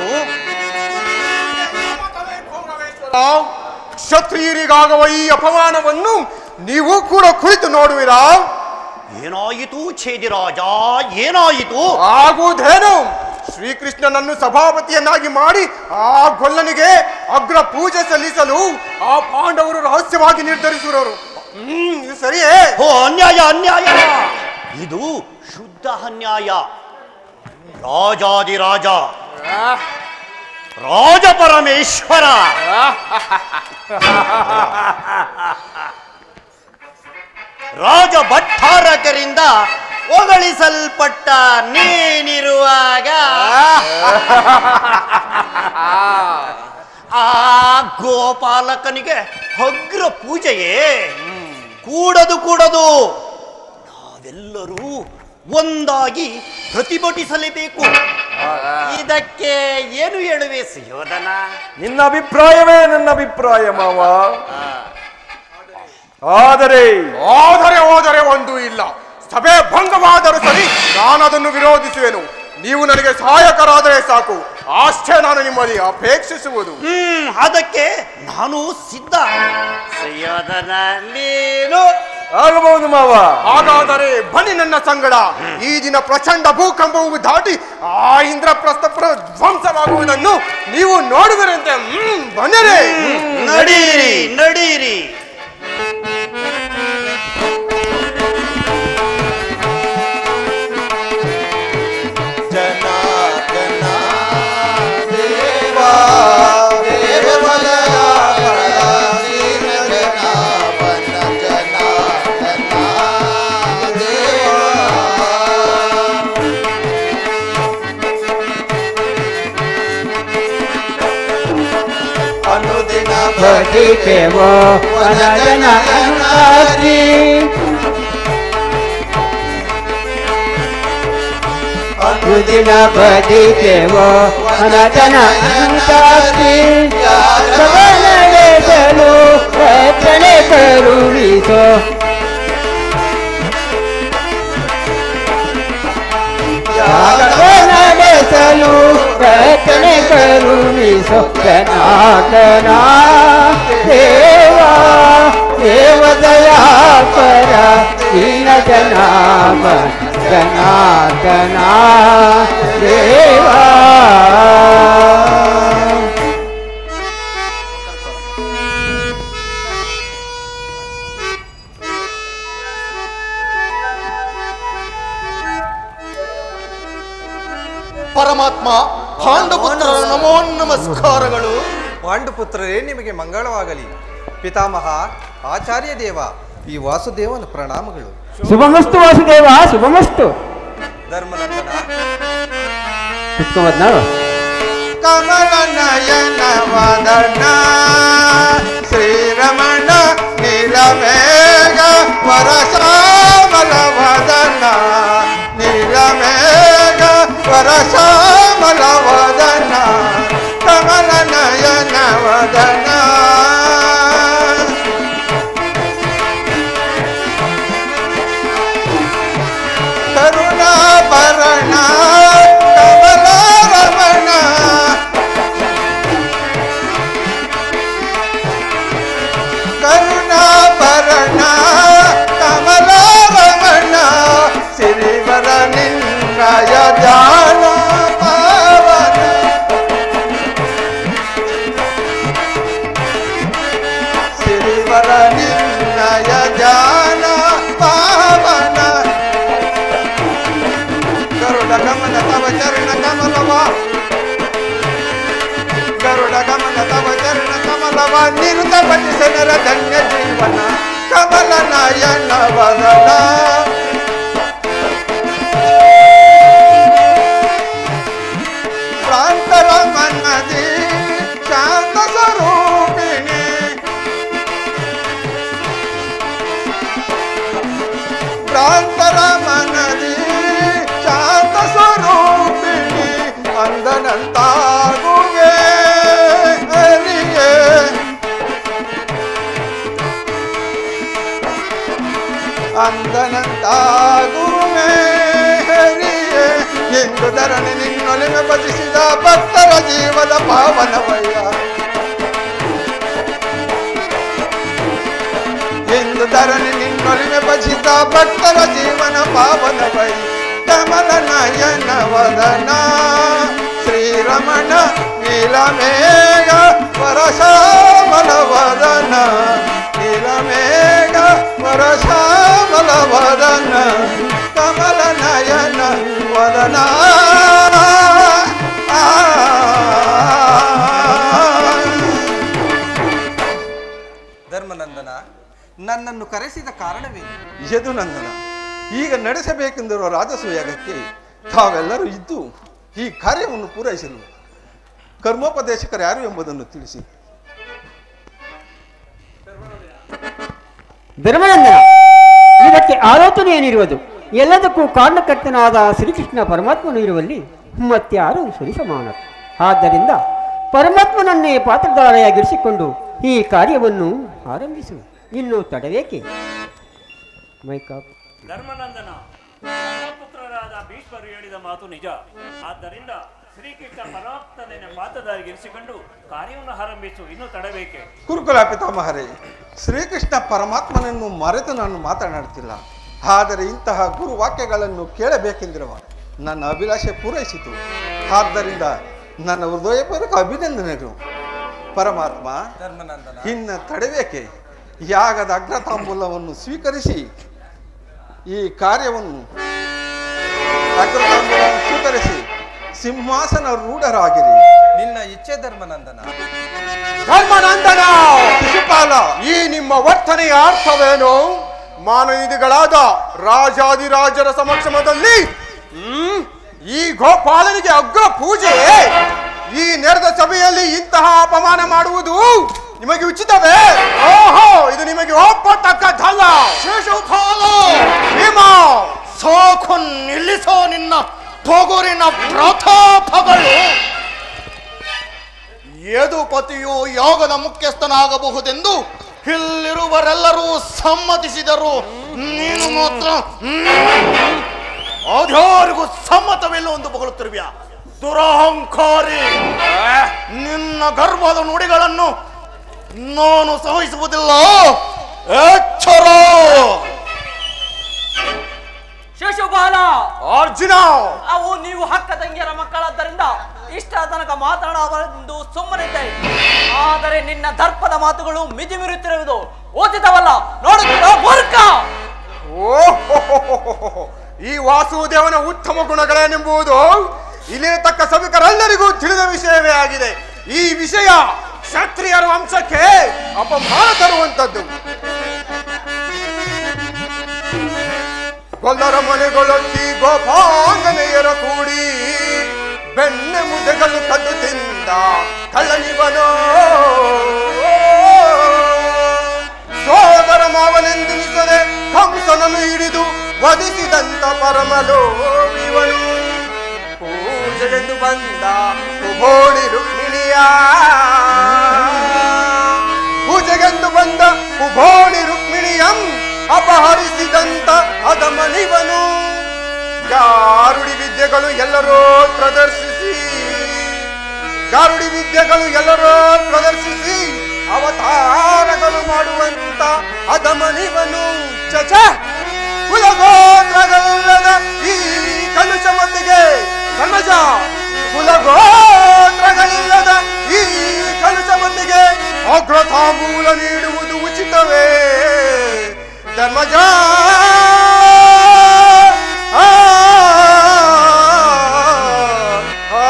Speaker 4: ಕ್ಷತ್ರಿಯರಿಗಾಗುವ ಈ ಅಪಮಾನವನ್ನು ನೀವು ಕೂಡ ಕುಳಿತು ನೋಡುವಿರಾ
Speaker 2: ಏನಾಯಿತು ಛೇದಿರಾಜ ಏನಾಯಿತು
Speaker 4: ಆಗುವುದೇನು ಶ್ರೀಕೃಷ್ಣನನ್ನು ಸಭಾಪತಿಯನ್ನಾಗಿ ಮಾಡಿ ಆ ಗೊಲ್ಲನಿಗೆ ಅಗ್ರ ಪೂಜೆ ಸಲ್ಲಿಸಲು ಆ ಪಾಂಡವರು ರಹಸ್ಯವಾಗಿ ನಿರ್ಧರಿಸುವರು ಹ್ಮ್ ಇದು ಸರಿಯೇ
Speaker 2: ಓ ಅನ್ಯಾಯ ಅನ್ಯಾಯ ಇದು ಶುದ್ಧ ಅನ್ಯಾಯ ರಾಜಾದಿರಾಜ ರಾಜ ಪರಮೇಶ್ವರ ರಾಜ ಭಟ್ಟಾರಕರಿಂದ ಹೊಗಳಿಸಲ್ಪಟ್ಟ ನೀನಿರುವಾಗ ಆ ಗೋಪಾಲಕನಿಗೆ ಅಗ್ರ ಪೂಜೆಯೇ ಕೂಡದು ಕೂಡದು ನಾವೆಲ್ಲರೂ ಒಂದಾಗಿ ಪ್ರತಿಭಟಿಸಲೇಬೇಕು ಇದಕ್ಕೆ ಏನು ಹೇಳುವೆ ಸುಯೋಧನ
Speaker 3: ನಿನ್ನ ಅಭಿಪ್ರಾಯವೇ ನನ್ನ ಅಭಿಪ್ರಾಯ ಮಾವ ಆದರೆ
Speaker 4: ಆದರೆ ಹೋದರೆ ಒಂದು ಇಲ್ಲ ಸಭೆ ಭಂಗವಾದರೂ ಸರಿ ನಾನು ಅದನ್ನು ವಿರೋಧಿಸುವೆನು ನೀವು ನನಗೆ ಸಹಾಯಕರಾದರೆ ಸಾಕು ಅಷ್ಟೇ ನಾನು ನಿಮ್ಮಲ್ಲಿ ಅಪೇಕ್ಷಿಸುವುದು
Speaker 2: ಹ್ಮ್ ಅದಕ್ಕೆ ನಾನು ಸಿದ್ಧ ಸುಯೋಧನ ನೀನು
Speaker 3: ಆಗಬಹುದು ಮಾವ
Speaker 4: ಹಾಗಾದರೆ ಬನ್ನಿ ನನ್ನ ಸಂಗಡ ಈ ದಿನ ಪ್ರಚಂಡ ಭೂಕಂಪವು ದಾಟಿ ಆ ಇಂದ್ರಪ್ರಸ್ಥ ಪ್ರ- ಧ್ವಂಸವಾಗುವುದನ್ನು ನೀವು ನೋಡುವಿರಂತೆ ಹ್ಮ್ ಬನ್ನಿರಿ
Speaker 2: ನಡೀರಿ ನಡೀರಿ
Speaker 5: ಬದಿಪೆವೋ ವನಜನ ಅಂಗಾರಿ ಅನುದಿನ ಬದಿಪೆವೋ ವನಜನ ಅಂಗಾರಿ ಸವ ನಡೆಸಲು ರಚನೆ ಕರುಣಿಸೋ ಯಾಗವ ನಡೆಸಲು ರಚನೆ ಕರುಣಿಸೋ ಜನಾರ್ದನ ದೇವ ದೇವದಯಾ ಪರ ದೀನ ಜನಾಮ ಜನಾರ್ದನ ದೇವ
Speaker 4: ಪರಮಾತ್ಮ ಪಾಂಡುಪುತ್ರ ನಮೋ ನಮಸ್ಕಾರಗಳು
Speaker 6: ಪಾಂಡುಪುತ್ರರೇ ನಿಮಗೆ ಮಂಗಳವಾಗಲಿ ಪಿತಾಮಹ ಆಚಾರ್ಯ ದೇವ ಈ ವಾಸುದೇವನ ಪ್ರಣಾಮಗಳು
Speaker 5: ಶುಭಮಸ್ತು ವಾಸುದೇವ ಶುಭಮಸ್ತು
Speaker 6: ಧರ್ಮನಂದನ
Speaker 5: ಕುತ್ಕೊಂಬದ್ ನಾವು
Speaker 4: ಕಮಲ ನಯನ ವದನ ಶ್ರೀರಮಣ ನೀಲಮೇಘ ವರಸಾಮಲ ವದನ ನೀಲಮೇಘ ವರಸಾಮಲ ವದನ ಕಮಲ ನಯನ ವದನ
Speaker 7: ವರ ನಿನ್ನಯ ಜಾನ ಪಾವನ ಗರುಡ ಗಮನ ತವ ಚರಣ ಕಮಲವ ಗರುಡ ಗಮನ ತವ ಚರಣ ಕಮಲವ ನಿರುತ ಭಜಿಸನರ ಧನ್ಯ ಜೀವನ ಕಮಲ ನಯನ ವದನ ಪ್ರಾಂತರ ಮನ್ನದಿ ಶಾಂತ ಸ್ವರೂಪಿಣಿ ಪ್ರಾಂತರ ಮನದಿ ಶಾಂತ ಸ್ವರೂಪಿಣಿ ಅಂದನಂತಾಗುವೆ ಹರಿಯೇ ಅಂದನಂತಾಗುವೆ ಹರಿಯೇ ಎಂದು ಧರಣಿ ನಿನ್ನೊಲಿಮೆ ಭಜಿಸಿದ ಭಕ್ತರ ಜೀವದ ಪಾವನವಯ್ಯ ಎಂದು ಧರಣಿ ನಿನ್ನೊಲಿಮೆ ಭಜಿಸಿದ ಭಕ್ತರ ಜೀವನ ಪಾವನವೈ ಕಮಲ ನಯನ ವದನ ಶ್ರೀರಮಣ ನೀಲಮೇಘ ವರಸಾಮಲ ವದನ ನೀಲಮೇಘ ವರಸಾಮಲ ವದನ ಕಮಲ ನಯನ ವದನ
Speaker 6: ಧರ್ಮನಂದನ ನನ್ನನ್ನು ಕರೆಸಿದ ಕಾರಣವೇನು
Speaker 7: ಯದುನಂದನ ಈಗ ನಡೆಸಬೇಕೆಂದಿರುವ ರಾಜಸೂಯಾಗಕ್ಕೆ ತಾವೆಲ್ಲರೂ ಇದ್ದು ಈ ಕಾರ್ಯವನ್ನು ಪೂರೈಸಲು ಕರ್ಮೋಪದೇಶಕರು ಯಾರು ಎಂಬುದನ್ನು ತಿಳಿಸಿ
Speaker 5: ಧರ್ಮನಂದನ ಇದಕ್ಕೆ ಆಲೋಚನೆ ಏನಿರುವುದು ಎಲ್ಲದಕ್ಕೂ ಕಾರಣಕರ್ತನಾದ ಶ್ರೀಕೃಷ್ಣ ಪರಮಾತ್ಮನು ಇರುವಲ್ಲಿ ಮತ್ಯಾರು ಸರಿಸಮಾನ ಆದ್ದರಿಂದ ಪರಮಾತ್ಮನನ್ನೇ ಪಾತ್ರಧಾರೆಯಾಗಿರಿಸಿಕೊಂಡು ಈ ಕಾರ್ಯವನ್ನು ಆರಂಭಿಸು ಇನ್ನು ತಡವೇಕೆ ಮೈಕಾಪ್
Speaker 8: ಧರ್ಮನಂದನ ಪುತ್ರರಾದ ಭೀಷ್ಮರು ಹೇಳಿದ ಮಾತು ನಿಜ ಆದ್ದರಿಂದ ಶ್ರೀಕೃಷ್ಣ ಪರಮಾತ್ಮನ ಪಾತ್ರಧಾರಿಗಿರಿಸಿಕೊಂಡು ಕಾರ್ಯವನ್ನು ಆರಂಭಿಸು ಇನ್ನೂ ತಡಬೇಕೆ
Speaker 7: ಕುರುಕುಲ ಪಿತಾಮಹರೇ ಶ್ರೀಕೃಷ್ಣ ಪರಮಾತ್ಮನನ್ನು ಮರೆತು ನಾನು ಮಾತನಾಡುತ್ತಿಲ್ಲ ಆದರೆ ಇಂತಹ ಗುರು ವಾಕ್ಯಗಳನ್ನು ಕೇಳಬೇಕೆಂದಿರುವ ನನ್ನ ಅಭಿಲಾಷೆ ಪೂರೈಸಿತು ಆದ್ದರಿಂದ ನನ್ನ ಹೃದಯಪೂರ್ವಕ ಅಭಿನಂದನೆಗಳು ಪರಮಾತ್ಮ
Speaker 6: ಧರ್ಮನಂದನ
Speaker 7: ಇನ್ನ ತಡಬೇಕೆ ಯಾಗದ ಅಗ್ರತಾಂಬೂಲವನ್ನು ಸ್ವೀಕರಿಸಿ ಈ ಕಾರ್ಯವನ್ನು ಅಗ್ರತಾಂಬೂಲವನ್ನು ಸ್ವೀಕರಿಸಿ ಸಿಂಹಾಸನ ರೂಢರಾಗಿರಿ
Speaker 6: ನಿನ್ನ ಇಚ್ಛೆ ಧರ್ಮನಂದನ
Speaker 4: ಧರ್ಮನಂದನ
Speaker 7: ಶಿಶುಪಾಲ
Speaker 4: ಈ ನಿಮ್ಮ ವರ್ತನೆಯ ಅರ್ಥವೇನು ಮಾನನಿಧಿಗಳಾದ ರಾಜಾದಿರಾಜರ ಸಮಕ್ಷಮದಲ್ಲಿ ಹ್ಮ್ ಈ ಗೋಪಾಲನಿಗೆ ಅಗ್ರ ಪೂಜೆ ಈ ನೆರೆದ ಸಭೆಯಲ್ಲಿ ಇಂತಹ ಅಪಮಾನ ಮಾಡುವುದು ನಿಮಗೆ ಉಚಿತವೇ ಓಹೋ ಇದು ನಿಮಗೆ ಒಪ್ಪತಕ್ಕದ್ದಲ್ಲ
Speaker 2: ಶಿಶುಪಾಲ
Speaker 4: ಭೀಮ
Speaker 2: ಸೋಕು ನಿಲ್ಲಿಸೋ ನಿನ್ನ ತೊಗುರಿನ ಪ್ರತಾಪಗಳು ಯದುಪತಿಯು ಯೋಗದ ಮುಖ್ಯಸ್ಥನಾಗಬಹುದೆಂದು ಇಲ್ಲಿರುವರೆಲ್ಲರೂ ಸಮ್ಮತಿಸಿದರು ನೀನು ಮಾತ್ರ ಹ್ಮ್, ಅದ್ಯಾರಿಗೂ ಸಮ್ಮತವಿಲ್ಲ ಎಂದು ಬಗಳುತ್ತಿರುವ್ಯಾ ದುರಹಂಕಾರಿ ನಿನ್ನ ಗರ್ಭದ ನುಡಿಗಳನ್ನು ನಾನು ಸಹಿಸುವುದಿಲ್ಲ ಎಚ್ಚರ
Speaker 9: ಶಿಶುಪಾಲ
Speaker 4: ಅರ್ಜುನ
Speaker 9: ಅವು ನೀವು ಹಕ್ಕ ತಂಗಿಯರ ಮಕ್ಕಳಾದ್ದರಿಂದ ಇಷ್ಟ ತನಕ ಮಾತನಾಡಬಾರದೆಂದು ಸುಮ್ಮನಿದ್ದೆ ಆದರೆ ನಿನ್ನ ದರ್ಪದ ಮಾತುಗಳು ಮಿತಿ ಮೀರುತ್ತಿರುವುದು ಓದಿದವಲ್ಲ ನೋಡುತ್ತಿರೋ ಮೂರ್ಖ
Speaker 4: ಓಹೋಹೋಹೋಹೋ. ಈ ವಾಸುದೇವನ ಉತ್ತಮ ಗುಣಗಳೇನೆಂಬುದು ಇಲ್ಲಿರತಕ್ಕ ಸಭಿಕರೆಲ್ಲರಿಗೂ ತಿಳಿದ ವಿಷಯವೇ ಆಗಿದೆ ಈ ವಿಷಯ ಕ್ಷತ್ರಿಯರ ವಂಶಕ್ಕೆ ಅಪಮಾನ ತರುವಂತದ್ದು ಗೊಲ್ಲರ ಮನೆಗೊಳೊತ್ತಿ ಗೋಪಾಂಗನೆಯರ ಕೂಡಿ ಬೆಣ್ಣೆ ಮುದ್ದೆಗಳು ಕದ್ದು ತಿಂದ ಕಳ್ಳನಿವನೋ ಸೋದರ ಮಾವನೆಂದೆನಿಸದೆ ಕಂಸನನ್ನು ಹಿಡಿದು ವಧಿಸಿದಂತ ಪರಮಲೋವಿವನು ಪೂಜೆಗೆಂದು ಬಂದ ಕುಬೋಳಿ ರುಕ್ಮಿಣಿಯ ಪೂಜೆಗೆಂದು ಬಂದ ಕುಬೋಳಿ ರುಕ್ಮಿಣಿಯಂ ಅಪಹರಿಸಿದಂತ ಅದಮನಿವನು ಗಾರುಡಿ ವಿದ್ಯೆಗಳು ಎಲ್ಲರೂ ಪ್ರದರ್ಶಿಸಿ ಗಾರುಡಿ ವಿದ್ಯೆಗಳು ಎಲ್ಲರೂ ಪ್ರದರ್ಶಿಸಿ ಅವತಾರಗಳು ಮಾಡುವಂತ ಅದಮನಿವನು ಚಚ ಕುಲಗೋತ್ರಗಲ್ಲದ ಈ ಕಲುಷ ಮತ್ತಿಗೆ ಕಲ್ಮಜ ಕುಲಗೋತ್ರಗಲ್ಲದ ಈ ಕಲುಷ ಮತ್ತಿಗೆ ಅಗ್ರತಾಂಬೂಲ ನೀಡುವುದು ಉಚಿತ ಮುಕ್ತವೇ ಧರ್ಮಜ ಆ, ಆ,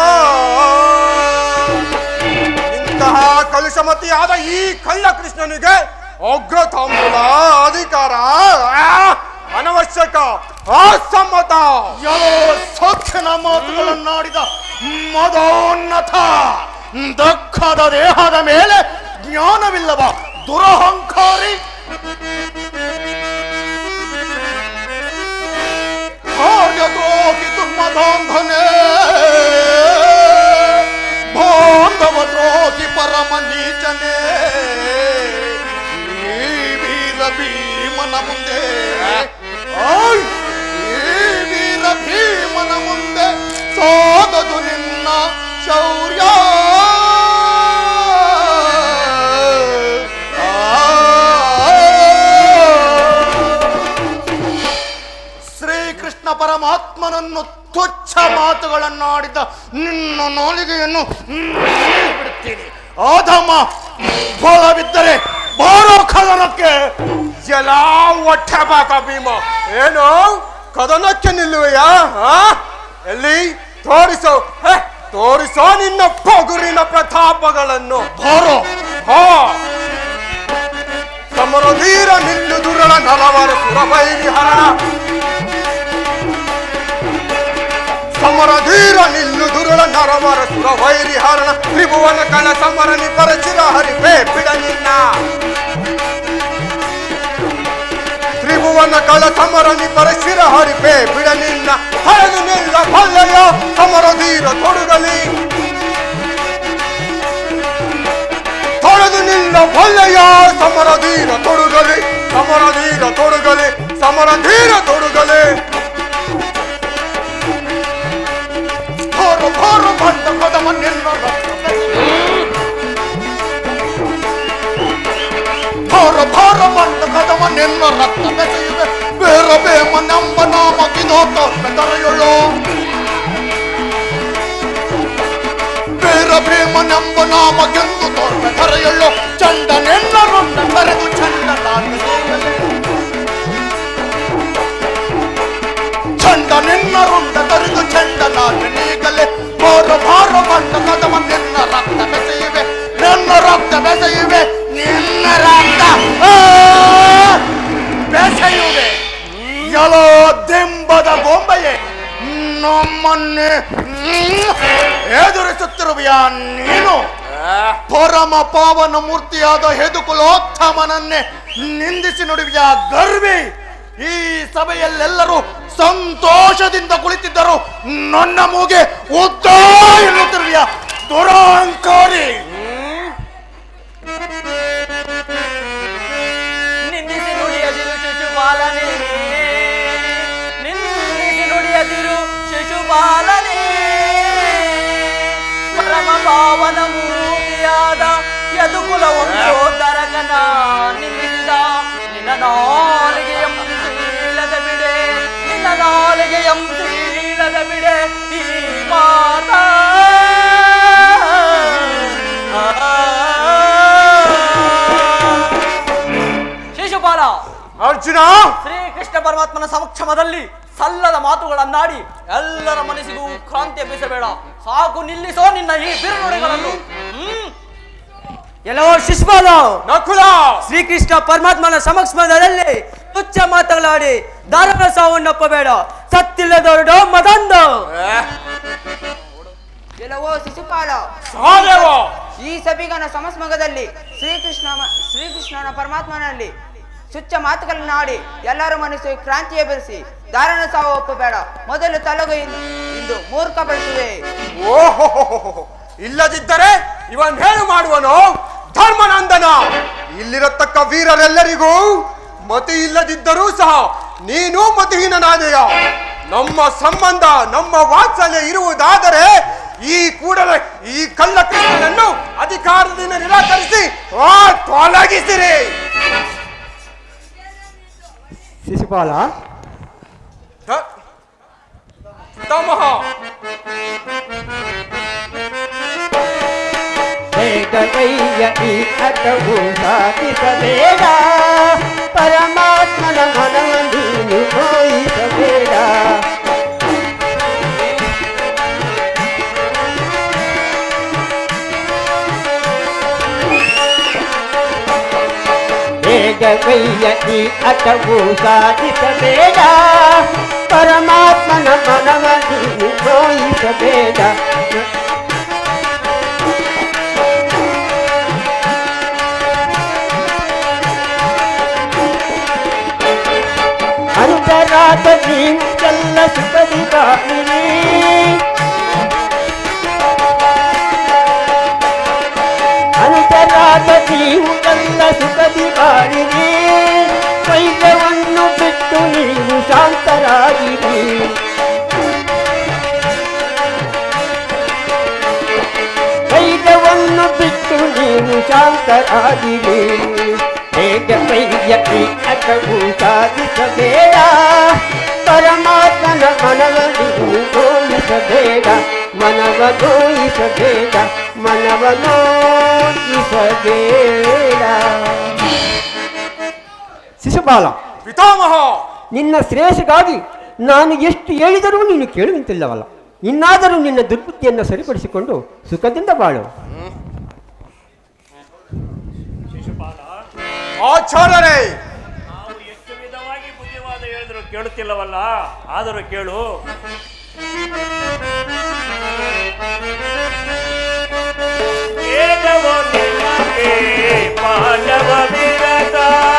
Speaker 4: ಇಂತಹ ಕಲುಷಮತಿಯಾದ ಈ ಕಳ್ಳ ಕೃಷ್ಣನಿಗೆ ಅಗ್ರ ತಾಂಬೂಲ ಅಧಿಕಾರ ಆ, ಅನವಶ್ಯಕ ಅಸಮ್ಮತ
Speaker 2: ಯಾವ ಸೊಕ್ಕಿನ ಮಾತುಗಳನ್ನಾಡಿದ ಮದೋನ್ನತ ದಕ್ಕದ ದೇಹದ ಮೇಲೆ ಜ್ಞಾನವಿಲ್ಲವ ದುರಹಂಕಾರಿ ಕಾರ್ಯದೋಗಿ ದುರ್ಮದಾಂಧನೆ ಬಾಂಧವ ದ್ರೋಹಿ ಪರಮ ನೀಚನೆ ಈ ವೀರ ಭೀಮನ ಮುಂದೆ ಆಯ್! ಈ ವೀರ ಭೀಮನ ಮುಂದೆ ಸಾಗದು ನಿನ್ನ ಶೌರ್ಯ ಶ್ರೀಕೃಷ್ಣ ಪರಮಾತ್ಮನನ್ನು ತುಚ್ಛ ಮಾತುಗಳನ್ನಾಡಿದ ನಿನ್ನ ನಾಲಿಗೆಯನ್ನು ಬಿಡುತ್ತೀನಿ ಆದಮ್ಮ ಬಲವಿದ್ದರೆ ಬಾರೋ ಕದನಕ್ಕೆ
Speaker 4: ಎಲ್ಲ ಹೊಟ್ಟೆ ಬಾಕ ಭೀಮ ಏನು ಕದನಕ್ಕೆ ನಿಲ್ಲುವೆಯಾ ಆ? ಎಲ್ಲಿ ತೋರಿಸೋ ಹೆ, ತೋರಿಸೋ ನಿನ್ನ ಪಗುರಿನ ಪ್ರತಾಪಗಳನ್ನು
Speaker 2: ಬಾರೋ
Speaker 4: ಹಾ ಸಮರಧೀರ ನಿಲ್ಲು ದುರಳ ನಲವರ ಸುರಭೈರಿ ಹರಣ ಸಮರಧೀರ ನಿಲ್ಲು ದುರುಳ ನರವರ ಸುರವೈರಿ ಹರಣ ತ್ರಿಭುವನ ಕಳ ಸಮರನಿ ಪರಚಿರ ಹರಿಪೇ ಬಿಡ ನಿನ್ನ ತ್ರಿಭುವನ ಕಳ ಸಮರನಿ ಪರಶಿರ ಹರಿಪೇ ಬಿಡ ನಿನ್ನ ಹರದು ನಿಲ್ಲ ಭಲ್ಲಯ ಸಮರಧೀರ ತೊಡುಗಲಿ ತೊಳೆದು ನಿಲ್ಲ ಭಲ್ಲಯ ಸಮರಧೀರ ತೊಡುಗಲಿ ಸಮರಧೀರ ತೊಡುಗಲಿ ಸಮರಧೀರ ತೊಡುಗಲಿ
Speaker 2: ಬಾರೋ ಬಾರೋ ಬಂದ ಕದಮ ನಿನ್ನ ಭಾರ ಭಾರ ಬಂದ ಕದಮ ನಿನ್ನ ರಕ್ತ ಬೆಸೆಯುವೆ ಬೇರ ಬೇಮ ನಂಬ ನಾಮ ಕಿನೋತ ಬೆದರೆಯುಳು ಬೇರ ಭೀಮ ನಂಬ ನಾಮ ಗೆಂದು ತೋರ್ಪೆ ಕರೆಯುಳ್ಳು ಚಂಡ ನಿನ್ನ ರುಂಡ ಕರೆದು ಚಂಡ ಚಂಡ ನಿನ್ನ ರುಂಡ ಕರೆದು ಚಂಡ ನೀಗಲೆ ಭಾರ ಭಾರ ಬಂದ ಕದಮ ನಿನ್ನ ರಕ್ತ ಬೆಸೆಯುವೆ ನಿನ್ನ ರಕ್ತ ಬೆಸೆಯುವೆ ನಿನ್ನ ರಕ್ತ ಆ! ಬೆಸೆಯುವೆ ಎಲೋ ದಿಂಬದ ಗೊಂಬೆಯೇ ನಮ್ಮನ್ನೇ ಹ್ಮ್, ಎದುರಿಸುತ್ತಿರುವೆಯಾ ನೀನು ಪರಮ ಪಾವನ ಮೂರ್ತಿಯಾದ ಹೆದುಕುಲೋತ್ತಮನನ್ನೇ ನಿಂದಿಸಿ ನುಡಿವಿಯ ಗರ್ವಿ ಈ ಸಭೆಯಲ್ಲೆಲ್ಲರೂ ಸಂತೋಷದಿಂದ ಕುಳಿತಿದ್ದರು ನನ್ನ ಮೂಗೆ ಉದ್ದ ಎನ್ನುತ್ತಿರುವೆಯ ದುರಹಂಕಾರಿ
Speaker 9: ನಿಂದಿಸಿ ನುಡಿಯದಿರು ಶಿಶುಪಾಲನೆ ನಿಂದಿಸಿ ನುಡಿಯದಿರು ಶಿಶುಪಾಲನೆ ಪರಮ ಪಾವನ ಮೂರ್ತಿಯಾದ ಯದುಕುಲ ವಂಶೋದ್ಧರಕನ ನಿನ್ನಿಂದ ನಿನ್ನ ನಾಲಿಗೆ ಎಂಬೀಳದ ಬಿಡೆ ನಿನ್ನ ನಾಲಿಗೆ ಎಂಬೀಳದ ಬಿಡೆ ಈ ಮಾತಾ ಶಿಶುಪಾಲ
Speaker 4: ಅರ್ಜುನ
Speaker 9: ಶ್ರೀಕೃಷ್ಣ ಪರಮಾತ್ಮನ ಸಮಕ್ಷಮದಲ್ಲಿ ಸಲ್ಲದ ಮಾತುಗಳನ್ನಾಡಿ ಎಲ್ಲರ ಮನಸ್ಸಿಗೂ ಕ್ರಾಂತಿ ಎಬ್ಬಿಸಬೇಡ ಸಾಕು ನಿಲ್ಲಿಸೋ ನಿನ್ನ ಈ ಬಿರುನುಡಿಗಳನ್ನು ಹ್ಮ್
Speaker 5: ಎಲ್ಲವೋ ಶಿಶುಪಾಲ
Speaker 4: ನಕುಲ
Speaker 5: ಶ್ರೀಕೃಷ್ಣ ಪರಮಾತ್ಮನ ಸಮಕ್ಷಮದಲ್ಲಿ ತುಚ್ಛ ಮಾತುಗಳಾಡಿ ದಾರುಣ ಸಾವನ್ನಪ್ಪಬೇಡ ಸತ್ತಿಲ್ಲದವರಡು ಮದಂದ
Speaker 10: ಎಲ್ಲವೋ ಶಿಶುಪಾಲ
Speaker 4: ಸಹದೇವ
Speaker 10: ಈ ಸಭಿಗನ ಸಮಸ್ಮಗದಲ್ಲಿ ಶ್ರೀಕೃಷ್ಣ ಶ್ರೀಕೃಷ್ಣನ ಪರಮಾತ್ಮನಲ್ಲಿ ಸುಚ್ಚ ಮಾತುಗಳನ್ನಾಡಿ ಎಲ್ಲರ ಮನಸ್ಸು ಕ್ರಾಂತಿಯ ಬೆರೆಸಿ ದಾರುಣ ಸಾವು ಒಪ್ಪಬೇಡ ಮೊದಲು ತಲಗು ಇನ್- ಇಂದು ಮೂರ್ಖ ಬಳಸುವೆ
Speaker 4: ಓಹೋ ಇಲ್ಲದಿದ್ದರೆ ಇವನ್ ಹೇಳು ಮಾಡುವನು ಧರ್ಮನಂದನ ಇಲ್ಲಿರತಕ್ಕ ವೀರರೆಲ್ಲರಿಗೂ ಮತಿ ಇಲ್ಲದಿದ್ದರೂ ಸಹ ನೀನು ಮತಿಹೀನನಾದೆಯ ನಮ್ಮ ಸಂಬಂಧ ನಮ್ಮ ವಾತ್ಸಲ್ಯ ಇರುವುದಾದರೆ ಈ ಕೂಡಲೇ ಈ ಕಳ್ಳ ಕೃಷ್ಣನನ್ನು ಅಧಿಕಾರದಿಂದ ನಿರಾಕರಿಸಿ ಆ ತೊಲಗಿಸಿರಿ
Speaker 5: ಶಿಶುಪಾಲ
Speaker 4: ಧ- ಪಿತಾಮಹ
Speaker 5: ಬೇಗ
Speaker 11: ಏಕಕೈಯ ಈ ಅಟವು ಸಾಧಿಸಬೇಡ ಪರಮಾತ್ಮನ ಮನವ ನೀನು ನೋಯಿಸಬೇಡ ಏಕಕೈಯ ಈ ಅಟವು ಸಾಧಿಸಬೇಡ ಪರಮಾತ್ಮನ ಮನವ ನೀನು ನೋಯಿಸಬೇಡ ಅಂತರಾದ ಜೀವಕ್ಕೆಲ್ಲ ಸುಖದಿ ಬಾಳಿರಿ ಅಂತರಾದ ಜೀವಕ್ಕೆಲ್ಲ ಸುಖದಿ ಬಾಳಿರಿ ವೈದ್ಯವನ್ನು ಬಿಟ್ಟು ನೀವು ಶಾಂತರಾಗಿರಿ ವೈದ್ಯವನ್ನು ಬಿಟ್ಟು ನೀವು ಶಾಂತರಾಗಿರಿ ಹೇಗೆ ವೈದ್ಯ ಈ ಅಟವು ಸಾಧಿಸಬೇಡ ಪರಮಾತ್ಮನ ಮನವ ನೀವು ನೋಯಿಸಬೇಡ ಮನವ ನೋಯಿಸಬೇಡ ಮನವ ನೋಯಿಸಬೇಡ ಶಿಶುಪಾಲ
Speaker 4: ಪಿತಾಮಹ
Speaker 11: ನಿನ್ನ ಶ್ರೇಯಸ್ಸಿಗಾಗಿ ನಾನು ಎಷ್ಟು ಹೇಳಿದರೂ ನೀನು ಕೇಳುವಂತಿಲ್ಲವಲ್ಲ ಇನ್ನಾದರೂ ನಿನ್ನ ದುರ್ಬುದ್ಧಿಯನ್ನು ಸರಿಪಡಿಸಿಕೊಂಡು ಸುಖದಿಂದ ಬಾಳು
Speaker 8: ಶಿಶುಪಾಲ
Speaker 4: ಆಚಾರ್ಯರೇ
Speaker 8: ನಾವು ಎಷ್ಟು ವಿಧವಾಗಿ ಬುದ್ಧಿವಾದ ಹೇಳಿದ್ರು ಕೇಳುತ್ತಿಲ್ಲವಲ್ಲ ಆದರೂ ಕೇಳು ವೇದವೋ ನಿನಗೆ ಪಾಂಡವ ವಿರತ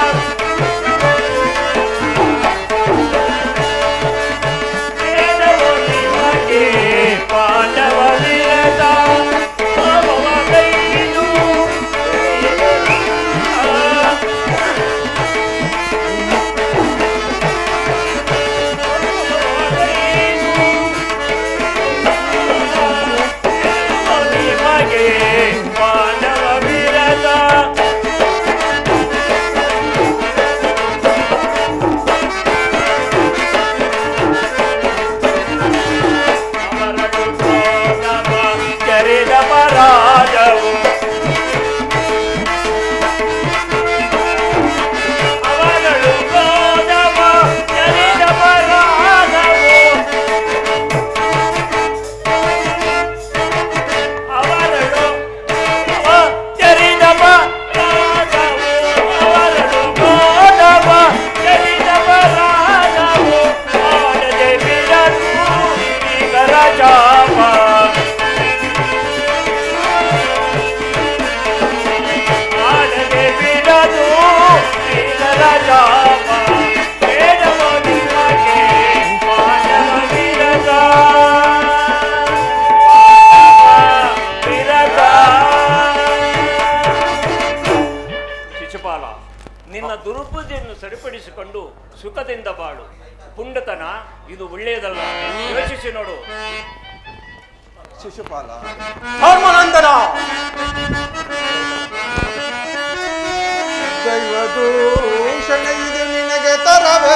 Speaker 8: ವೇದವೋ ನಿನಗೆ ಪಾಂಡವ ವಿರತ ಭವವ ಕೈದು ಆ ನಿಮಗೆ ಮಾನವ ವಿರತ ಅವರಡು ಕೋನವ ಕೆರೆದ ಪರಾಜವು ಅವರಡು ಕೋನವ ಕೆರೆದ ಪರಾಜವು ಅವರಡು ಚರಿದವ ರಾಜವು ಅವರಡು ಗೋದವ ಚರಿದವ ರಾಜವು ಆಡದೆ ಬಿಡದು ಈಗ ರಾಜಾಪ ಆಡದೆ ಬಿಡದು ಈಗ ರಾಜಾಪ ಬೇಡವೋ ನಿಮಗೆ ಮಾನವ ವಿರತ ಶಿಶುಪಾಲ ನಿನ್ನ ದುರುಪದಿಯನ್ನು ಸರಿಪಡಿಸಿಕೊಂಡು ಸುಖದಿಂದ ಬಾಳು ಪುಂಡತನ ಇದು ಒಳ್ಳೆಯದಲ್ಲ ಯೋಚಿಸಿ ನೋಡು
Speaker 6: ಶಿಶುಪಾಲ
Speaker 4: ಧರ್ಮನಂದನ
Speaker 7: ದೈವದೂಷಣ ಇದು ನಿನಗೆ ತರವೇ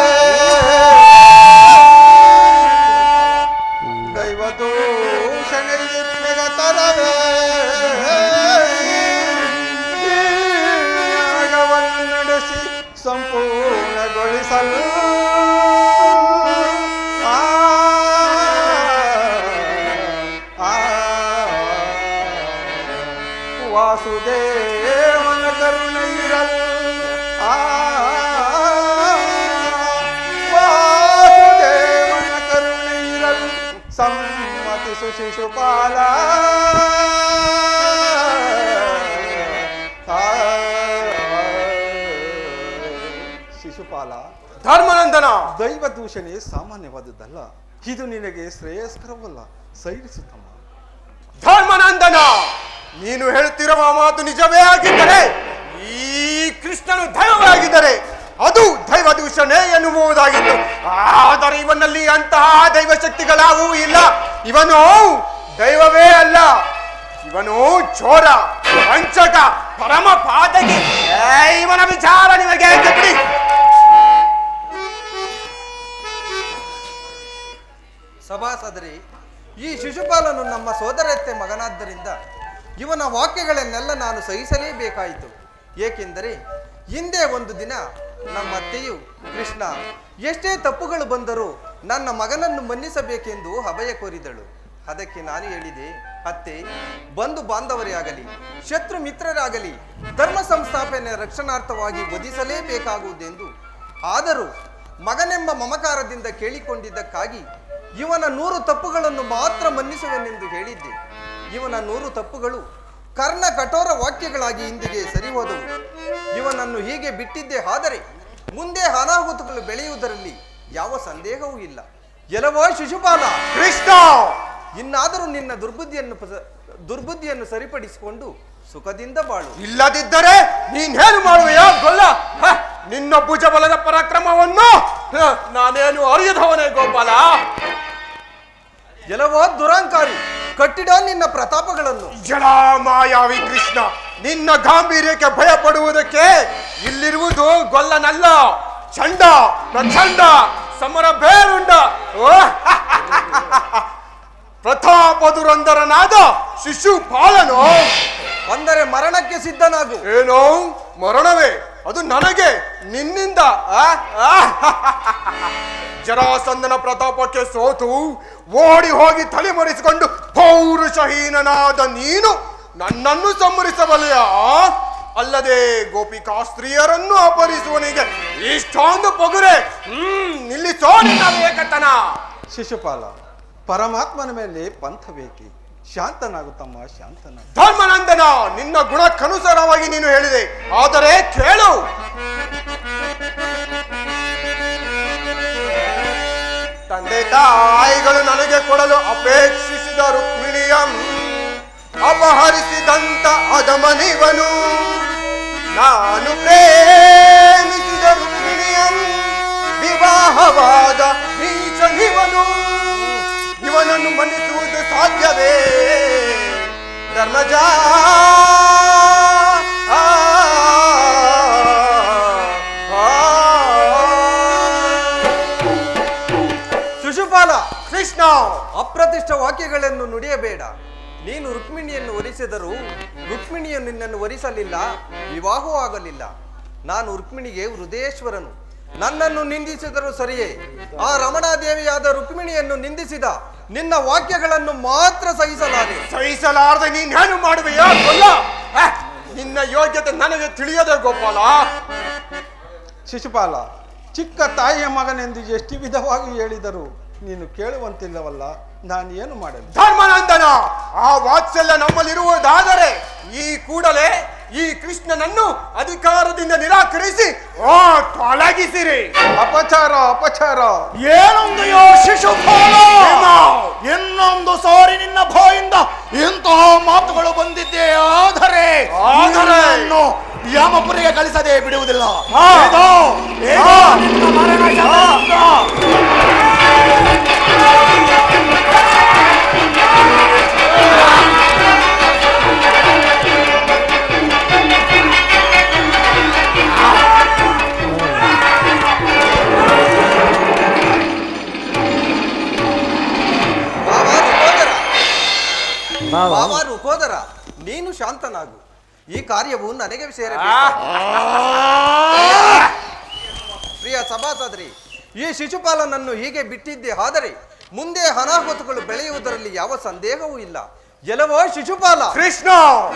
Speaker 7: ದೈವದೂಷಣ ಇದು ನಿನಗೆ ತರವೇ ಈ ಯಾಗವನ್ನು ನಡೆಸಿ ಸಂಪೂರ್ಣಗೊಳಿಸಲು ಆ ಆ ವಾಸುದೇವನ ಕರುಣೆ ಇರಲು ಆ ವಾಸುದೇವನ ಕರುಣೆ ಇರಲು ಸಮ್ಮತಿಸು ಶಿಶುಪಾಲ ಆ, ಶಿಶುಪಾಲ
Speaker 4: ಧರ್ಮನಂದನ
Speaker 7: ದೈವ ದೂಷಣೆ ಸಾಮಾನ್ಯವಾದದ್ದಲ್ಲ ಇದು ನಿನಗೆ ಶ್ರೇಯಸ್ಕರವಲ್ಲ ಸೈರಿಸುತ್ತಮ್ಮ
Speaker 4: ಧರ್ಮನಂದನ ನೀನು ಹೇಳುತ್ತಿರುವ ಮಾತು ನಿಜವೇ ಆಗಿದ್ದರೆ ಈ ಕೃಷ್ಣನು ದೈವವೇ ಆಗಿದ್ದರೆ ಅದು ದೈವ ದೂಷಣೆ ಎನ್ನುವುದಾಗಿತ್ತು ಆದರೆ ಇವನಲ್ಲಿ ಅಂತಹ ದೈವ ಶಕ್ತಿಗಳಾವೂ ಇಲ್ಲ ಇವನು ದೈವವೇ ಅಲ್ಲ ಇವನು ಚೋರ ವಂಚಕ ಪರಮ ಪಾತಕಿ ಏ, ಇವನ ವಿಚಾರ ನಿಮಗೆ ಏಕೆ ಬಿಡಿ
Speaker 6: ಸಭಾಸದರಿ ಈ ಶಿಶುಪಾಲನು ನಮ್ಮ ಸೋದರತ್ತೆ ಮಗನಾದ್ದರಿಂದ ಇವನ ವಾಕ್ಯಗಳನ್ನೆಲ್ಲ ನಾನು ಸಹಿಸಲೇಬೇಕಾಯಿತು ಏಕೆಂದರೆ ಹಿಂದೆ ಒಂದು ದಿನ ನಮ್ಮ ಅತ್ತೆಯು ಕೃಷ್ಣ ಎಷ್ಟೇ ತಪ್ಪುಗಳು ಬಂದರೂ ನನ್ನ ಮಗನನ್ನು ಮನ್ನಿಸಬೇಕೆಂದು ಅಭಯ ಕೋರಿದಳು ಅದಕ್ಕೆ ನಾನು ಹೇಳಿದೆ ಅತ್ತೆ ಬಂಧು ಬಾಂಧವರೇ ಆಗಲಿ ಶತ್ರು ಮಿತ್ರರಾಗಲಿ ಧರ್ಮ ಸಂಸ್ಥಾಪನೆ ರಕ್ಷಣಾರ್ಥವಾಗಿ ವಧಿಸಲೇಬೇಕಾಗುವುದೆಂದು ಆದರೂ ಮಗನೆಂಬ ಮಮಕಾರದಿಂದ ಕೇಳಿಕೊಂಡಿದ್ದಕ್ಕಾಗಿ ಇವನ ನೂರು ತಪ್ಪುಗಳನ್ನು ಮಾತ್ರ ಮನ್ನಿಸುವೆನೆಂದು ಹೇಳಿದ್ದೆ ಇವನ ನೂರು ತಪ್ಪುಗಳು ಕರ್ಣ ಕಠೋರ ವಾಕ್ಯಗಳಾಗಿ ಇಂದಿಗೆ ಸರಿ ಹೋದವು ಇವನನ್ನು ಹೀಗೆ ಬಿಟ್ಟಿದ್ದೇ ಆದರೆ ಮುಂದೆ ಅನಾಹುತಗಳು ಬೆಳೆಯುವುದರಲ್ಲಿ ಯಾವ ಸಂದೇಹವೂ ಇಲ್ಲ ಎಲವೋ ಶಿಶುಪಾಲ
Speaker 4: ಕೃಷ್ಣ
Speaker 6: ಇನ್ನಾದರೂ ನಿನ್ನ ದುರ್ಬುದ್ಧಿಯನ್ನು ಪಸ- ದುರ್ಬುದ್ಧಿಯನ್ನು ಸರಿಪಡಿಸಿಕೊಂಡು ಸುಖದಿಂದ ಬಾಳು
Speaker 4: ಇಲ್ಲದಿದ್ದರೆ ನೀನೇನು ಮಾಡುವೆಯ ಗೊಲ್ಲ ಹ, ನಿನ್ನ ಭುಜಬಲದ ಪರಾಕ್ರಮವನ್ನು ಹ, ನಾನೇನು ಅರಿಯದವನೇ ಗೋಪಾಲ
Speaker 6: ಎಲವೋ ದುರಾಂಕಾರಿ ಕಟ್ಟಿಡ ನಿನ್ನ ಪ್ರತಾಪಗಳನ್ನು
Speaker 4: ಜಡ ಮಾಯಾವಿ ಕೃಷ್ಣ ನಿನ್ನ ಗಾಂಭೀರ್ಯಕ್ಕೆ ಭಯಪಡುವುದಕ್ಕೆ ಇಲ್ಲಿರುವುದು ಗೊಲ್ಲನಲ್ಲ ಚಂಡ ಪ್ರಚಂಡ ಸಮರ ಬೇರುಂಡ ಓ, ಪ್ರತಾಪದುರಂದರನಾದ ಶಿಶುಪಾಲನು
Speaker 6: ಅಂದರೆ ಮರಣಕ್ಕೆ ಸಿದ್ಧನಾಗು
Speaker 4: ಏನೋ ಮರಣವೇ ಅದು ನನಗೆ ನಿನ್ನಿಂದ ಆ? ಆ? ಜರಾಸಂದನ ಪ್ರತಾಪಕ್ಕೆ ಸೋತು ಓಡಿ ಹೋಗಿ ತಲೆಮರೆಸಿಕೊಂಡು ಪೌರುಷಹೀನನಾದ ನೀನು ನನ್ನನ್ನು ಸಂಹರಿಸಬಲ್ಲೆಯ ಅಲ್ಲದೆ ಗೋಪಿಕಾಸ್ತ್ರೀಯರನ್ನು ಅಪಹರಿಸುವನಿಗೆ ಇಷ್ಟೊಂದು ಪೊಗುರೆ ಹ್ಮ್ ನಿಲ್ಲಿಸೋ ನಿನ್ನ ಏಕತನ
Speaker 6: ಶಿಶುಪಾಲ ಪರಮಾತ್ಮನ ಮೇಲೆ ಪಂಥ ಬೇಕಿ ಶಾಂತನಾಗು ತಮ್ಮ ಶಾಂತನಾಗು
Speaker 4: ಧರ್ಮನಂದನ ನಿನ್ನ ಗುಣಕ್ಕನುಸಾರವಾಗಿ ನೀನು ಹೇಳಿದೆ ಆದರೆ ಕೇಳು ತಂದೆ ತಾಯಿಗಳು ನನಗೆ ಕೊಡಲು ಅಪೇಕ್ಷಿಸಿದ ರುಕ್ಮಿಣಿಯಂ ಅಪಹರಿಸಿದಂತ ಅದಮನಿವನು ನಾನು ಪ್ರೇಮಿಸಿದ ರುಕ್ಮಿಣಿಯಂ ವಿವಾಹವಾದ ನೀಚನಿವನು ಇವನನ್ನು ಮನ್ನಿಸುವುದು ಸಾಧ್ಯವೇ ಧರ್ಮಜ ಆ, ಆ,
Speaker 6: ಶಿಶುಪಾಲ
Speaker 4: ಕೃಷ್ಣ
Speaker 6: ಅಪ್ರತಿಷ್ಠ ವಾಕ್ಯಗಳನ್ನು ನುಡಿಯಬೇಡ ನೀನು ರುಕ್ಮಿಣಿಯನ್ನು ವರಿಸಿದರೂ ರುಕ್ಮಿಣಿಯು ನಿನ್ನನ್ನು ವರಿಸಲಿಲ್ಲ ವಿವಾಹವೂ ಆಗಲಿಲ್ಲ ನಾನು ರುಕ್ಮಿಣಿಗೆ ಹೃದಯೇಶ್ವರನು ನನ್ನನ್ನು ನಿಂದಿಸಿದರೂ ಸರಿಯೇ ಆ ರಮಣಾದೇವಿಯಾದ ರುಕ್ಮಿಣಿಯನ್ನು ನಿಂದಿಸಿದ ನಿನ್ನ ವಾಕ್ಯಗಳನ್ನು ಮಾತ್ರ ಸಹಿಸಲಾರೆ
Speaker 4: ಸಹಿಸಲಾರದೆ ನೀನೇನು ಮಾಡುವೆಯಾ ಗೊಲ್ಲ ಹ, ನಿನ್ನ ಯೋಗ್ಯತೆ ನನಗೆ ತಿಳಿಯದೆ ಗೋಪಾಲ
Speaker 7: ಶಿಶುಪಾಲ ಚಿಕ್ಕ ತಾಯಿಯ ಮಗನೆಂದು ಎಷ್ಟು ವಿಧವಾಗಿ ಹೇಳಿದರು ನೀನು ಕೇಳುವಂತಿಲ್ಲವಲ್ಲ ನಾನು ಏನು ಮಾಡಲಿ
Speaker 4: ಧರ್ಮನಂದನ ಆ ವಾತ್ಸಲ್ಯ ನಮ್ಮಲ್ಲಿರುವುದಾದರೆ ಈ ಕೂಡಲೇ ಈ ಕೃಷ್ಣನನ್ನು ಅಧಿಕಾರದಿಂದ ನಿರಾಕರಿಸಿ ಆ ತೊಲಗಿಸಿರಿ
Speaker 7: ಅಪಚಾರ ಅಪಚಾರ
Speaker 2: ಏನೊಂದೆಯೋ ಶಿಶುಪಾಲ ಇನ್ನೊಂದು ಸಾರಿ ನಿನ್ನ ಬಾಯಿಂದ ಇಂತಹ ಮಾತುಗಳು ಬಂದಿದ್ದೆ ಆದರೆ
Speaker 4: ಆದರೆ?
Speaker 2: ನಿನ್ನನ್ನು ಯಮಪುರಿಗೆ ಕಳಿಸದೆ ಬಿಡುವುದಿಲ್ಲ
Speaker 4: ಹಾ.
Speaker 2: ಇದೋ, ಇದೋ ನಿನ್ನ ಮರಣ ಶತದಿಂದ.
Speaker 6: ಬಾಬಾ ರುಕೋದರ ಬಾಬಾ ರುಕೋದರ ನೀನು ಶಾಂತನಾಗು ಈ ಕಾರ್ಯವು ನನಗೆ ಸೇರಬೇಕು ಪ್ರಿಯ ಸಭಾಸದ್ರಿ ಈ ಶಿಶುಪಾಲನನ್ನು ಹೀಗೆ ಬಿಟ್ಟಿದ್ದೆ ಆದರೆ ಮುಂದೆ ಅನಾಹುತಗಳು ಬೆಳೆಯುವುದರಲ್ಲಿ ಯಾವ ಸಂದೇಹವೂ ಇಲ್ಲ ಎಲವೋ ಶಿಶುಪಾಲ
Speaker 4: ಕೃಷ್ಣ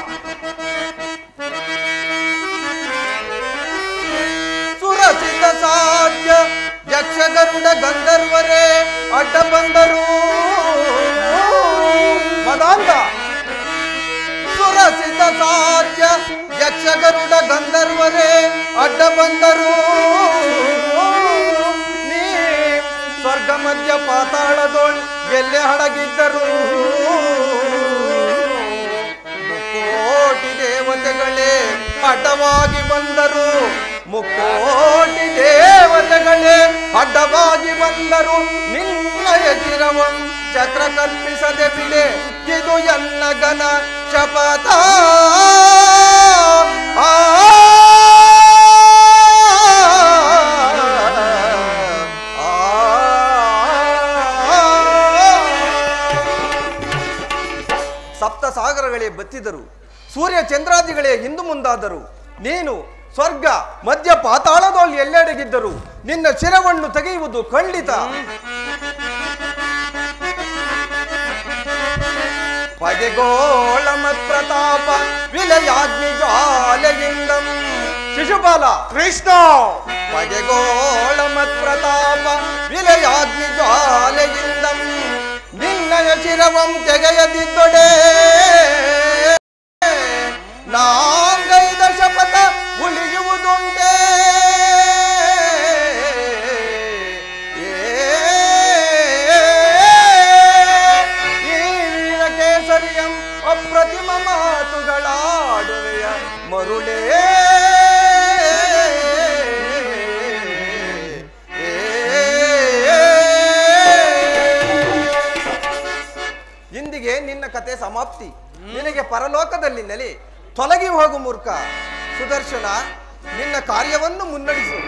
Speaker 6: ಸುರಸಿತ ಸಾಧ್ಯ ಯಕ್ಷ ಗರುಡ ಗಂಧರ್ವರೇ ಅಡ್ಡ ಬಂದರು ಮದಾಂತ ಸುರಸಿತ ಸಾಧ್ಯ ಯಕ್ಷ ಗರುಡ ಗಂಧರ್ವರೇ ಅಡ್ಡ ಬಂದರು ನೀ ಸ್ವರ್ಗ ಮಧ್ಯ ಪಾತಾಳದೋಳ್ ಎಲ್ಲೆ ಹಡಗಿದ್ದರು ಮುಕ್ಕೋಟಿ ದೇವತೆಗಳೇ ಅಡ್ಡವಾಗಿ ಬಂದರು ಮುಕ್ಕೋಟಿ ದೇವತೆಗಳೇ ಅಡ್ಡವಾಗಿ ಬಂದರು ನಿನ್ನ ಎದಿರವಂ ಚಕ್ರ ಕಲ್ಪಿಸದೆ ಬಿಡೆ ಇದು ಎನ್ನ ಗನ ಶಪಥ ಆ ಸಪ್ತ ಸಾಗರಗಳೇ ಬತ್ತಿದರು ಸೂರ್ಯ ಚಂದ್ರಾದಿಗಳೇ ಹಿಂದು ಮುಂದಾದರು ನೀನು ಸ್ವರ್ಗ ಮಧ್ಯ ಪಾತಾಳದಲ್ಲಿ ಎಲ್ಲೆಡೆಗಿದ್ದರು ನಿನ್ನ ಶಿರವನ್ನು ತೆಗೆಯುವುದು ಖಂಡಿತ ಪಗೆಗೋಳ ಪ್ರತಾಪ ವಿಲಯಾಗ್ನಿ ಜ್ವಾಲೆಯಿಂದಂ ಶಿಶುಪಾಲ
Speaker 4: ಕೃಷ್ಣ
Speaker 6: ಪಗೆಗೋಳ ಪ್ರತಾಪ ವಿಲಯಾಗ್ನಿ ಜ್ವಾಲೆಯಿಂದಂ ನಿನ್ನಯ ಶಿರವಂ ತೆಗೆಯದಿದ್ದೊಡೆ ನಾಂಗೈದ ಶಪಥ ಉಳಿಯುವುದುಂಟೇ ಈ ವೀರ ಕೇಸರಿಯಂ ಅಪ್ರತಿಮ ಮಾತುಗಳಾಡುವೆಯ ಮರುಳೇ ಇಂದಿಗೆ ನಿನ್ನ ಕತೆ ಸಮಾಪ್ತಿ ನಿನಗೆ ಪರಲೋಕದಲ್ಲಿ ನೆಲೆ ತೊಲಗಿ ಹೋಗು ಮೂರ್ಖ ಸುದರ್ಶನ ನಿನ್ನ ಕಾರ್ಯವನ್ನು ಮುನ್ನಡೆಸು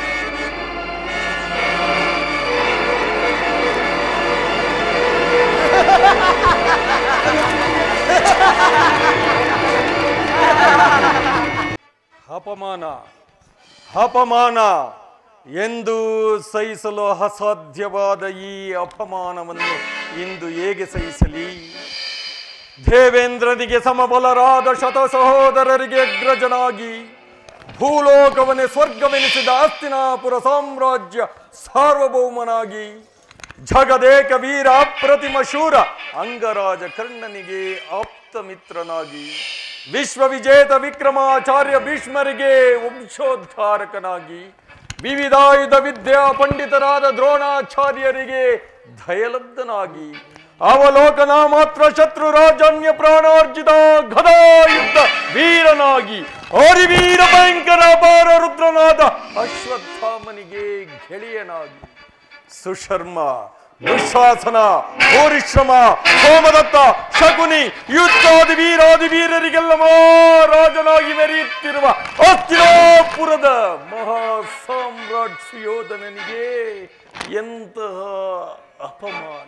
Speaker 3: ಅಪಮಾನ ಅಪಮಾನ ಎಂದು ಸಹಿಸಲು ಅಸಾಧ್ಯವಾದ ಈ ಅಪಮಾನವನ್ನು ಇಂದು ಹೇಗೆ ಸಹಿಸಲಿ ದೇವೇಂದ್ರನಿಗೆ ಸಮಬಲರಾದ ಶತ ಸಹೋದರರಿಗೆ ಅಗ್ರಜನಾಗಿ ಭೂಲೋಕವನ್ನೇ ಸ್ವರ್ಗವೆನಿಸಿದ ಅಸ್ತಿನಾಪುರ ಸಾಮ್ರಾಜ್ಯ ಸಾರ್ವಭೌಮನಾಗಿ ಜಗದೇಕ ವೀರ ಅಪ್ರತಿಮ ಶೂರ ಅಂಗರಾಜ ಕರ್ಣನಿಗೆ ಆಪ್ತ ಮಿತ್ರನಾಗಿ ವಿಶ್ವವಿಜೇತ ವಿಕ್ರಮಾಚಾರ್ಯ ಭೀಷ್ಮರಿಗೆ ವಂಶೋದ್ಧಾರಕನಾಗಿ ವಿವಿಧಾಯುಧ ವಿದ್ಯಾ ಪಂಡಿತರಾದ ದ್ರೋಣಾಚಾರ್ಯರಿಗೆ ದಯಲಬ್ಧನಾಗಿ ಅವಲೋಕನ ಮಾತ್ರ ಶತ್ರು ರಾಜನ್ಯ ಪ್ರಾಣಾರ್ಜಿತ ಗದಾ ಯುದ್ಧ ವೀರನಾಗಿ ಹರಿವೀರ ಭಯಂಕರ ಅಪಾರ ರುದ್ರನಾದ ಅಶ್ವತ್ಥಾಮನಿಗೆ ಗೆಳೆಯನಾಗಿ ಸುಶರ್ಮ ದುಶಾಸನ ಪರಿಶ್ರಮ ಸೋಮದತ್ತ ಶಕುನಿ ಯುದ್ಧಾದಿ ವೀರಾದಿ ವೀರರಿಗೆಲ್ಲ ಮಹಾರಾಜನಾಗಿ ಮೆರೆಯುತ್ತಿರುವ ಅಸ್ತಿನಾಪುರದ ಮಹಾ ಸಾಮ್ರಾಟ್ ಸುಯೋಧನನಿಗೆ ಎಂತಹ ಅಪಮಾನ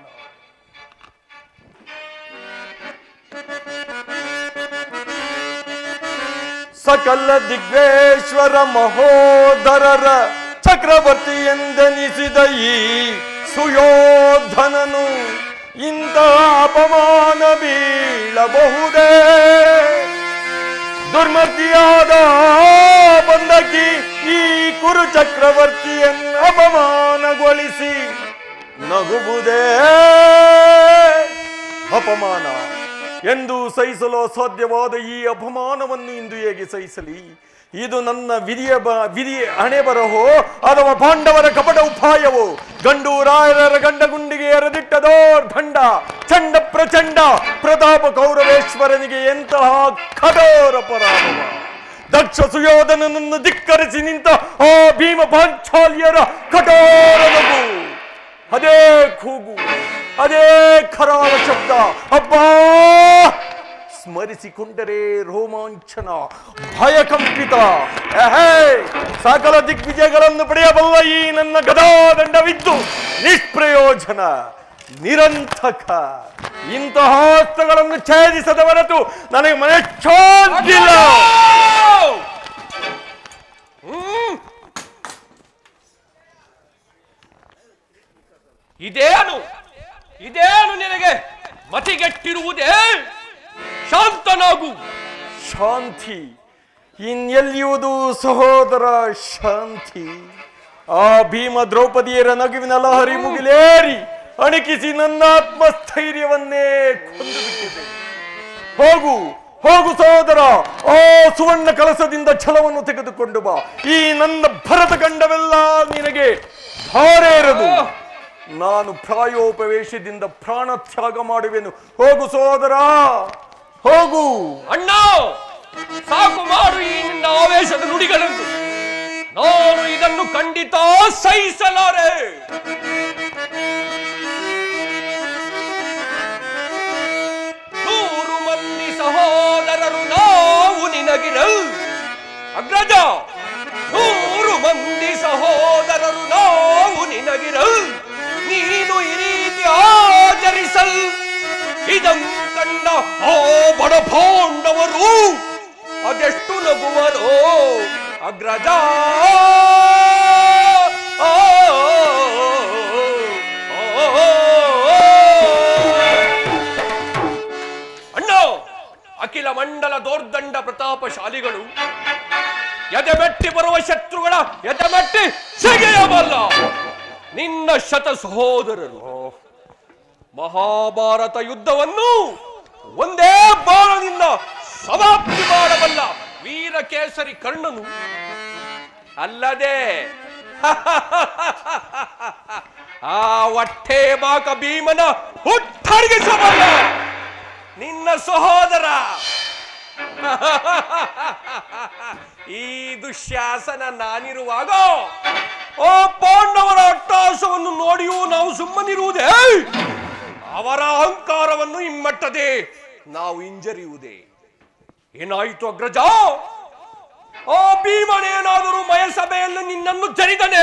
Speaker 3: ಸಕಲ ದಿಗ್ವೇಶ್ವರ ಮಹೋದರರ ಚಕ್ರವರ್ತಿ ಎಂದೆನಿಸಿದ ಈ ಸುಯೋಧನನು ಇಂತಹ ಅಪಮಾನ ಬೀಳಬಹುದೇ ದುರ್ಮತಿಯಾದ ಬಂದಕಿ ಈ ಕುರು ಚಕ್ರವರ್ತಿಯನ್ನು ಅಪಮಾನಗೊಳಿಸಿ ನಗುವುದೇ ಅಪಮಾನ ಎಂದು ಸಹಿಸಲು ಅಸಾಧ್ಯವಾದ ಈ ಅಪಮಾನವನ್ನು ಇಂದು ಹೇಗೆ ಸಹಿಸಲಿ ಇದು ನನ್ನ ವಿಧಿಯ ಬ ವಿಧಿ ಹಣೆ ಬರಹೋ ಅಥವಾ ಪಾಂಡವರ ಕಪಟ ಉಪಾಯವೋ ಗಂಡು ರಾಯರ ಗಂಡ ಗುಂಡಿಗೆ ಎರೆದಿಟ್ಟದೋ ದಂಡ ಚಂಡ ಪ್ರಚಂಡ ಪ್ರತಾಪ ಕೌರವೇಶ್ವರನಿಗೆ ಎಂತಹ ಕಠೋರ ಪರಾಭವ ದಕ್ಷ ಸುಯೋಧನನನ್ನು ಧಿಕ್ಕರಿಸಿ ನಿಂತ ಆ ಭೀಮ ಪಾಂಚಾಲ್ಯರ ಕಠೋರ ನಗು ಅದೇ ಕೂಗು ಅದೇ ಖರಾಳ ಶಬ್ದ ಅಬ್ಬಾ ಸ್ಮರಿಸಿಕೊಂಡರೆ ರೋಮಾಂಚನ ಭಯಕಂಪಿತ ಎಹೇ, ಸಕಲ ದಿಗ್ವಿಜಯಗಳನ್ನು ಪಡೆಯಬಲ್ಲ ಈ ನನ್ನ ಗದಾದಂಡವಿದ್ದು ನಿಷ್ಪ್ರಯೋಜನ ನಿರಂತಕ ಇಂತಹ ಹಸ್ತಗಳನ್ನು ಛೇದಿಸದ ಹೊರತು ನನಗೆ ಮನಶ್ಶಾಂತಿಲ್ಲ
Speaker 12: ಇದೇನು ಇದೇನು ನಿನಗೆ ಮತಿಗೆಟ್ಟಿರುವುದೇ ಶಾಂತನಾಗು
Speaker 3: ಶಾಂತಿ ಇನ್ನೆಲ್ಲಿಯುವುದು ಸಹೋದರ ಶಾಂತಿ ಆ ಭೀಮ ದ್ರೌಪದಿಯರ ನಗುವಿನ ಲಹರಿ ಮುಗಿಲೇರಿ ಅಣಕಿಸಿ ನನ್ನ ಆತ್ಮಸ್ಥೈರ್ಯವನ್ನೇ ಕೊಂದು ಬಿಟ್ಟಿದೆ ಹೋಗು ಹೋಗು ಸಹೋದರ ಆ ಸುವರ್ಣ ಕಲಸದಿಂದ ಛಲವನ್ನು ತೆಗೆದುಕೊಂಡು ಬಾ ಈ ನನ್ನ ಭರತ ಗಂಡವೆಲ್ಲ ನಿನಗೆ ಧಾರೇರದು ನಾನು ಪ್ರಾಯೋಪವೇಶದಿಂದ ಪ್ರಾಣ ತ್ಯಾಗ ಮಾಡುವೆನು ಹೋಗು ಸಹೋದರ ಹೋಗು
Speaker 12: ಅಣ್ಣ ಸಾಕು ಮಾಡು ಈ ನಿನ್ನ ಆವೇಶದ ನುಡಿಗಳನ್ನು ನಾನು ಇದನ್ನು ಖಂಡಿತ ಸಹಿಸಲಾರೆ ನೂರು ಮಂದಿ ಸಹೋದರರು ನಾವು ನಿನಗಿರಲ್ ಅಗ್ರಜ ನೂರು ಮಂದಿ ಸಹೋದರರು ನಾವು ನಿನಗಿರಲ್ ನೀನು ಈ ರೀತಿ ಆಚರಿಸಲ್ ಇದಂತ ಕಂಡ ಆ ಬಡ ಪಾಂಡವರು ಅದೆಷ್ಟು ನಗುವರೋ ಅಗ್ರಜ ಆ, ಅಣ್ಣ ಅಖಿಲ ಮಂಡಲ ದೋರ್ದಂಡ ಪ್ರತಾಪಶಾಲಿಗಳು ಎದೆಮೆಟ್ಟಿ ಬರುವ ಶತ್ರುಗಳ ಎದೆಮೆಟ್ಟಿ ಸಿಗೆಯಬಲ್ಲ ನಿನ್ನ ಶತ ಸಹೋದರರು ಮಹಾಭಾರತ ಯುದ್ಧವನ್ನು ಒಂದೇ ಬಾಣದಿಂದ ಸಮಾಪ್ತಿ ಮಾಡಬಲ್ಲ ವೀರ ಕೇಸರಿ ಕರ್ಣನು ಅಲ್ಲದೆ ಆ ಹೊಟ್ಟೆ ಬಾಕ ಭೀಮನ ಹುಟ್ಟರಿಗಿಸಬಲ್ಲ ನಿನ್ನ ಸಹೋದರ ಈ ದುಶ್ಯಾಸನ ನಾನಿರುವಾಗ ಓ ಪಾಂಡವರ ಅಟ್ಟಾಸವನ್ನು ನೋಡಿಯೂ ನಾವು ಸುಮ್ಮನಿರುವುದೇ ಅವರ ಅಹಂಕಾರವನ್ನು ಹಿಮ್ಮಟ್ಟದೆ ನಾವು ಹಿಂಜರಿಯುವುದೇ ಏನಾಯಿತು ಅಗ್ರಜ ಆ ಭೀಮನೇನಾದರೂ ಮಯಸಭೆಯಲ್ಲಿ ನಿನ್ನನ್ನು ಜರಿದನೆ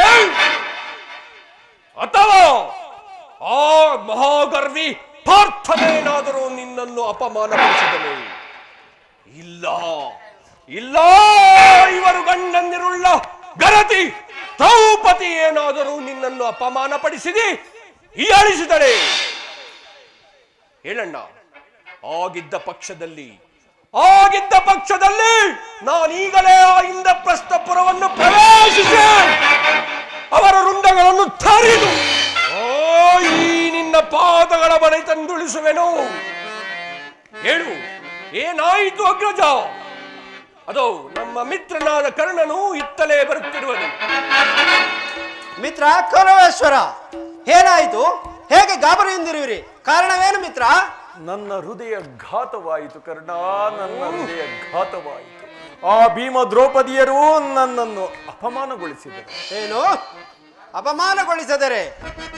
Speaker 12: ಅಥವಾ ಆ ಮಹಾಗರ್ವಿ ಪಾರ್ಥನೇನಾದರೂ ನಿನ್ನನ್ನು ಅಪಮಾನಪಡಿಸಿದನೆ ಇಲ್ಲ ಇಲ್ಲ ಇವರು ಗಂಡಂದಿರುಳ್ಳ ಗರತಿ ದ್ರೌಪದಿ ಏನಾದರೂ ನಿನ್ನನ್ನು ಅಪಮಾನಪಡಿಸಿದಿ ಹೀಯಾಳಿಸಿದಳೆ ಹೇಳಣ್ಣ ಆಗಿದ್ದ ಪಕ್ಷದಲ್ಲಿ ಆಗಿದ್ದ ಪಕ್ಷದಲ್ಲಿ ನಾನೀಗಲೇ ಆ ಇಂದ್ರಪ್ರಸ್ಥಪುರವನ್ನು ಪ್ರವೇಶಿಸಿ ಅವರ ರುಂಡಗಳನ್ನು ತರಿದು ಓ ಈ ನಿನ್ನ ಪಾದಗಳ ಬಳಿ ತಂದುಳಿಸುವೆನು ಹೇಳು ಏನಾಯಿತು ಅಗ್ರಜ ಅದು ನಮ್ಮ ಮಿತ್ರನಾದ ಕರ್ಣನು ಇತ್ತಲೇ ಬರುತ್ತಿರುವನು
Speaker 13: ಮಿತ್ರ ಕೌರವೇಶ್ವರ ಏನಾಯಿತು ಹೇಗೆ ಗಾಬರಿಯಿಂದಿರುವಿರಿ ಕಾರಣವೇನು ಮಿತ್ರ
Speaker 3: ನನ್ನ ಹೃದಯ ಘಾತವಾಯಿತು ಕರ್ಣ ನನ್ನ ಹೃದಯ ಘಾತವಾಯಿತು ಆ ಭೀಮ ದ್ರೌಪದಿಯರು ನನ್ನನ್ನು ಅಪಮಾನಗೊಳಿಸಿದರು
Speaker 13: ಏನು ಅಪಮಾನಗೊಳಿಸಿದರೆ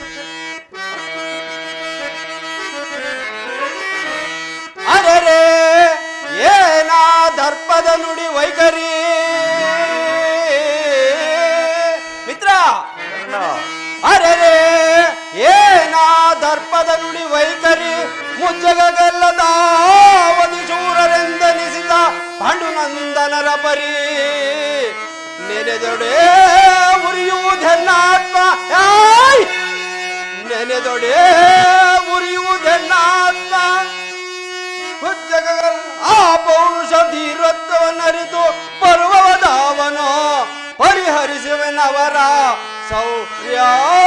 Speaker 13: ಅರೆರೆ ಏನಾ ದರ್ಪದ ನುಡಿ ವೈಖರಿ ಮಿತ್ರ ಅರೆರೆ ಏನಾ ದರ್ಪದ ನುಡಿ ವೈಖರಿ ಮುಜ್ಜಗಗೆಲ್ಲದಾವದು ಶೂರರೆಂದನಿಸಿದ ಪಾಂಡುನಂದನರ ಪರಿ ನೆನೆದೊಡೆ ಉರಿಯುವುದೆನ್ನಾತ್ಮ ಆಯ್! ನೆನೆದೊಡೆ ಉರಿಯುವುದೆನ್ನಾತ್ಮ ಹುಜ್ಜಗಲ್ ಆ ಪೌರುಷ ಧೀರತ್ವವನ್ನರಿತು ಬರುವವದಾವನು ಪರಿಹರಿಸುವೆನವರ ಸೌರ್ಯ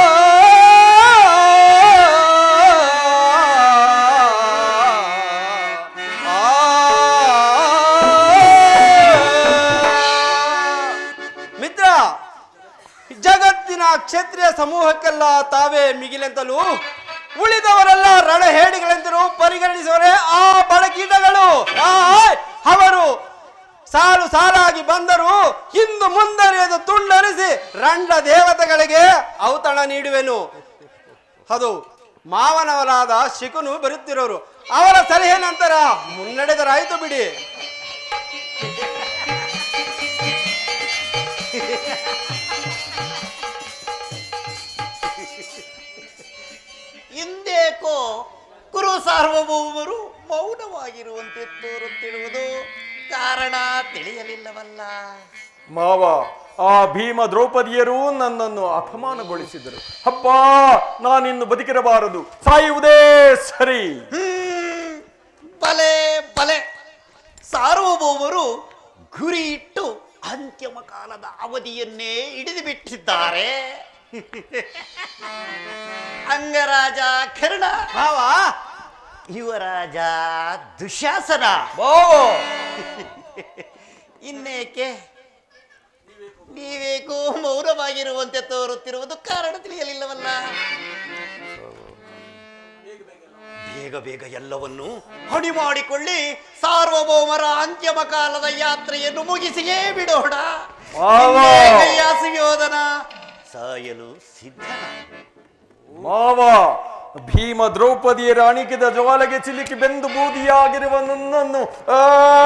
Speaker 13: ಮಿತ್ರ ಜಗತ್ತಿನ ಕ್ಷತ್ರಿಯ ಸಮೂಹಕ್ಕೆಲ್ಲ ತಾವೇ ಮಿಗಿಲೆಂತಲೂ ಉಳಿದವರೆಲ್ಲ ರಣಹೇಡಿಗಳೆಂತಲೂ ಪರಿಗಣಿಸುವರೆ ಆ ಬಡಕೀಟಗಳು ಆ, ಅವರು ಸಾಲು ಸಾಲಾಗಿ ಬಂದರು ಇಂದು ಮುಂದರಿಯದು ತುಂಡರಿಸಿ ರಂಡ ದೇವತೆಗಳಿಗೆ ಔತಣ ನೀಡುವೆನು ಅದು ಮಾವನವರಾದ ಶಿಖುನು ಬರುತ್ತಿರೋರು ಅವರ ಸಲಹೆ ನಂತರ ಮುನ್ನಡೆದರಾಯಿತು ಬಿಡಿ
Speaker 14: ಇಂದೇಕೋ ಕುರು ಸಾರ್ವಭೌಮರು ಮೌನವಾಗಿರುವಂತೆ ತೋರುತ್ತಿರುವುದು ಕಾರಣ ತಿಳಿಯಲಿಲ್ಲವಲ್ಲ
Speaker 3: ಮಾವ ಆ ಭೀಮ ದ್ರೌಪದಿಯರು ನನ್ನನ್ನು ಅಪಮಾನಗೊಳಿಸಿದರು ಅಪ್ಪ ನಾನಿನ್ನು ಬದುಕಿರಬಾರದು ಸಾಯುವುದೇ ಸರಿ
Speaker 14: ಬಲೆ ಬಲೆ ಸಾರ್ವಭೌಮರು ಗುರಿ ಇಟ್ಟು ಅಂತಿಮ ಕಾಲದ ಅವಧಿಯನ್ನೇ ಹಿಡಿದು ಬಿಟ್ಟಿದ್ದಾರೆ ಅಂಗರಾಜ ಕರ್ಣ ಭಾವ ಯುವರಾಜ ದುಶಾಸನ ಇನ್ನೇಕೆ ನೀವೇಕೋ ಮೌನವಾಗಿರುವಂತೆ ತೋರುತ್ತಿರುವುದು ಕಾರಣ ತಿಳಿಯಲಿಲ್ಲವಲ್ಲ ಬೇಗ ಬೇಗ ಎಲ್ಲವನ್ನು ಹಣಿ ಮಾಡಿಕೊಳ್ಳಿ ಸಾರ್ವಭೌಮರ ಅಂತ್ಯಮ ಕಾಲದ ಯಾತ್ರೆಯನ್ನು ಮುಗಿಸಿಯೇ ಬಿಡೋಣ
Speaker 3: ಮಾವ.
Speaker 14: ಕೈಯ ಸುಯೋಧನ ಸಾಯಲು ಸಿದ್ಧ
Speaker 3: ಮಾವ ಭೀಮ ದ್ರೌಪದಿಯರ ಅಣಿಕಿದ ಜ್ವಾಲೆಗೆ ಚಿಲಿಕಿ ಬೆಂದು ಬೂದಿಯಾಗಿರುವ ನನ್ನನ್ನು ಆ!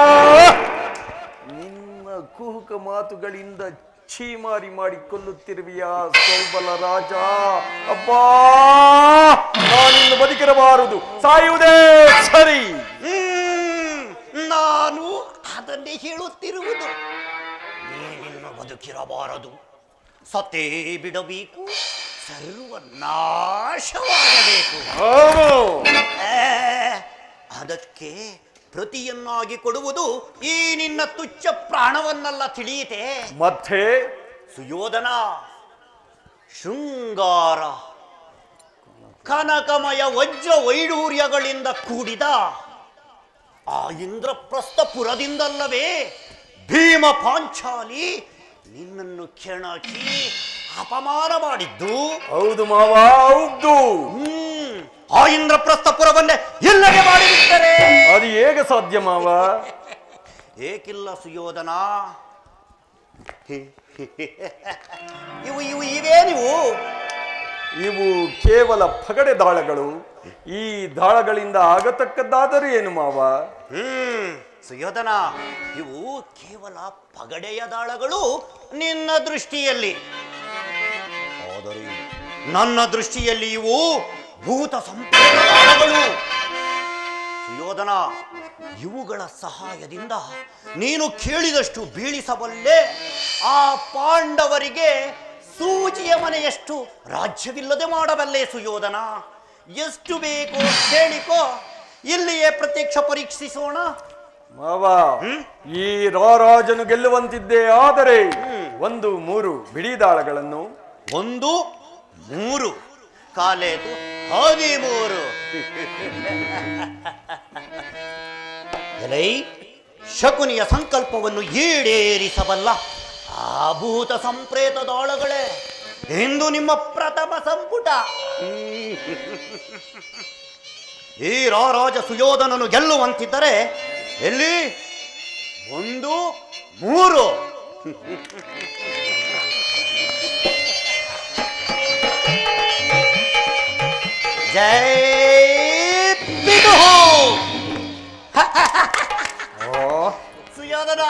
Speaker 3: ನಿನ್ನ ಕುಹುಕ ಮಾತುಗಳಿಂದ ಛೀಮಾರಿ ಮಾಡಿ ಕೊಲ್ಲುತ್ತಿರುವಿಯ ಸೌಬಲ ರಾಜ ಅಬ್ಬಾ ನಾನಿನ್ನು ಬದುಕಿರಬಾರದು ಸಾಯುವುದೇ ಸರಿ
Speaker 14: ಹೇಳುವುದನ್ನೇ ಹೇಳುತ್ತಿರುವುದು ನೀನಿನ್ನು ಬದುಕಿರಬಾರದು ಸತ್ತೇ ಬಿಡಬೇಕು ಸರ್ವನಾಶವಾಗಬೇಕು ಏ, ಅದಕ್ಕೆ ಪ್ರತಿಯನ್ನಾಗಿ ಕೊಡುವುದು ಈ ನಿನ್ನ ತುಚ್ಛ ಪ್ರಾಣವನ್ನಲ್ಲ ತಿಳಿಯಿತೆ
Speaker 3: ಮತ್ತೆ
Speaker 14: ಸುಯೋಧನ ಶೃಂಗಾರ ಕನಕಮಯ ವಜ್ರ ವೈಡೂರ್ಯಗಳಿಂದ ಕೂಡಿದ ಆ ಇಂದ್ರಪ್ರಸ್ಥಪುರದಿಂದಲ್ಲವೇ ಭೀಮ ಪಾಂಚಾಲಿ ನಿನ್ನನ್ನು ಕೆಣಕಿ ಅಪಮಾನ ಮಾಡಿದ್ದು
Speaker 3: ಹೌದು ಮಾವ ಹೌದು
Speaker 14: ಹ್ಮ್ ಆ ಇಂದ್ರಪ್ರಸ್ಥಪುರವನ್ನೇ ಇಲ್ಲದೆ ಮಾಡಿಬಿಟ್ಟರೆ
Speaker 3: ಅದು ಹೇಗೆ ಸಾಧ್ಯ ಮಾವ
Speaker 14: ಏಕಿಲ್ಲ ಸುಯೋಧನ ಇವು ಇವು ಇವೇ ನೀವು
Speaker 3: ಇವು ಕೇವಲ ಪಗಡೆ ದಾಳಗಳು ಈ ದಾಳಗಳಿಂದ ಆಗತಕ್ಕದ್ದಾದರೂ ಏನು ಮಾವ
Speaker 14: ಹ್ಮ್ ಸುಯೋಧನ ಇವು ಕೇವಲ ಪಗಡೆಯ ದಾಳಗಳು ನಿನ್ನ ದೃಷ್ಟಿಯಲ್ಲಿ ಆದರೆ ನನ್ನ ದೃಷ್ಟಿಯಲ್ಲಿ ಇವು ಭೂತ ಸಂಪೂರ್ಣ ದಾಳಗಳು ಸುಯೋಧನ ಇವುಗಳ ಸಹಾಯದಿಂದ ನೀನು ಕೇಳಿದಷ್ಟು ಬೀಳಿಸಬಲ್ಲೆ ಆ ಪಾಂಡವರಿಗೆ ಸೂಜಿಯ ಮನೆಯಷ್ಟು ರಾಜ್ಯವಿಲ್ಲದೆ ಮಾಡಬಲ್ಲೆ ಸುಯೋಧನ ಎಷ್ಟು ಬೇಕೋ ಕೇಳಿಕೋ ಇಲ್ಲಿಯೇ ಪ್ರತ್ಯಕ್ಷ ಪರೀಕ್ಷಿಸೋಣ
Speaker 3: ಮಾವ ಈ ರಾರಾಜನು ಗೆಲ್ಲುವಂತಿದ್ದೇ ಆದರೆ ಒಂದು ಮೂರು ಬಿಡಿ ದಾಳಗಳನ್ನು
Speaker 14: ಒಂದು ಮೂರು ಕಾಲೇದು ಹದಿಮೂರು ಎಲೈ ಶಕುನಿಯ ಸಂಕಲ್ಪವನ್ನು ಈಡೇರಿಸಬಲ್ಲ ಆ ಭೂತ ಸಂಪ್ರೇತದೊಳಗಳೇ ಇಂದು ನಿಮ್ಮ ಪ್ರಥಮ ಸಂಪುಟ ಈ ರಾರಾಜ ಸುಯೋಧನನು ಗೆಲ್ಲುವಂತಿದ್ದರೆ ಎಲ್ಲಿ ಒಂದು ಮೂರು ಜೈ ಪಿತುಹು ಸುಯೋಧನ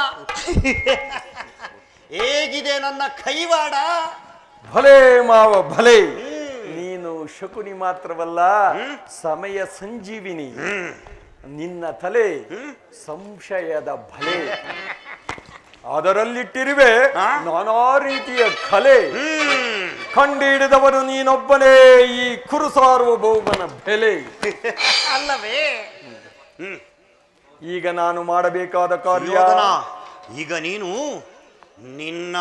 Speaker 14: ಹೇಗಿದೆ ನನ್ನ ಕೈವಾಡ
Speaker 3: ಭಲೆ ಮಾವ ಭಲೆ ನೀನು ಶಕುನಿ ಮಾತ್ರವಲ್ಲ ಸಮಯ ಸಂಜೀವಿನಿ ನಿನ್ನ ತಲೆ ಸಂಶಯದ ಭಲೆ ಅದರಲ್ಲಿಟ್ಟಿರುವೆ ನಾನಾ ರೀತಿಯ ಕಲೆ ಕಂಡುಹಿಡಿದವನು ನೀನೊಬ್ಬನೇ ಈ ಕುರು ಸಾರ್ವಭೌಮನ ಬೆಲೆ
Speaker 14: ಅಲ್ಲವೇ
Speaker 3: ಈಗ ನಾನು ಮಾಡಬೇಕಾದ ಕಾರ್ಯ
Speaker 14: ಸುಯೋಧನ ಈಗ ನೀನು ನಿನ್ನ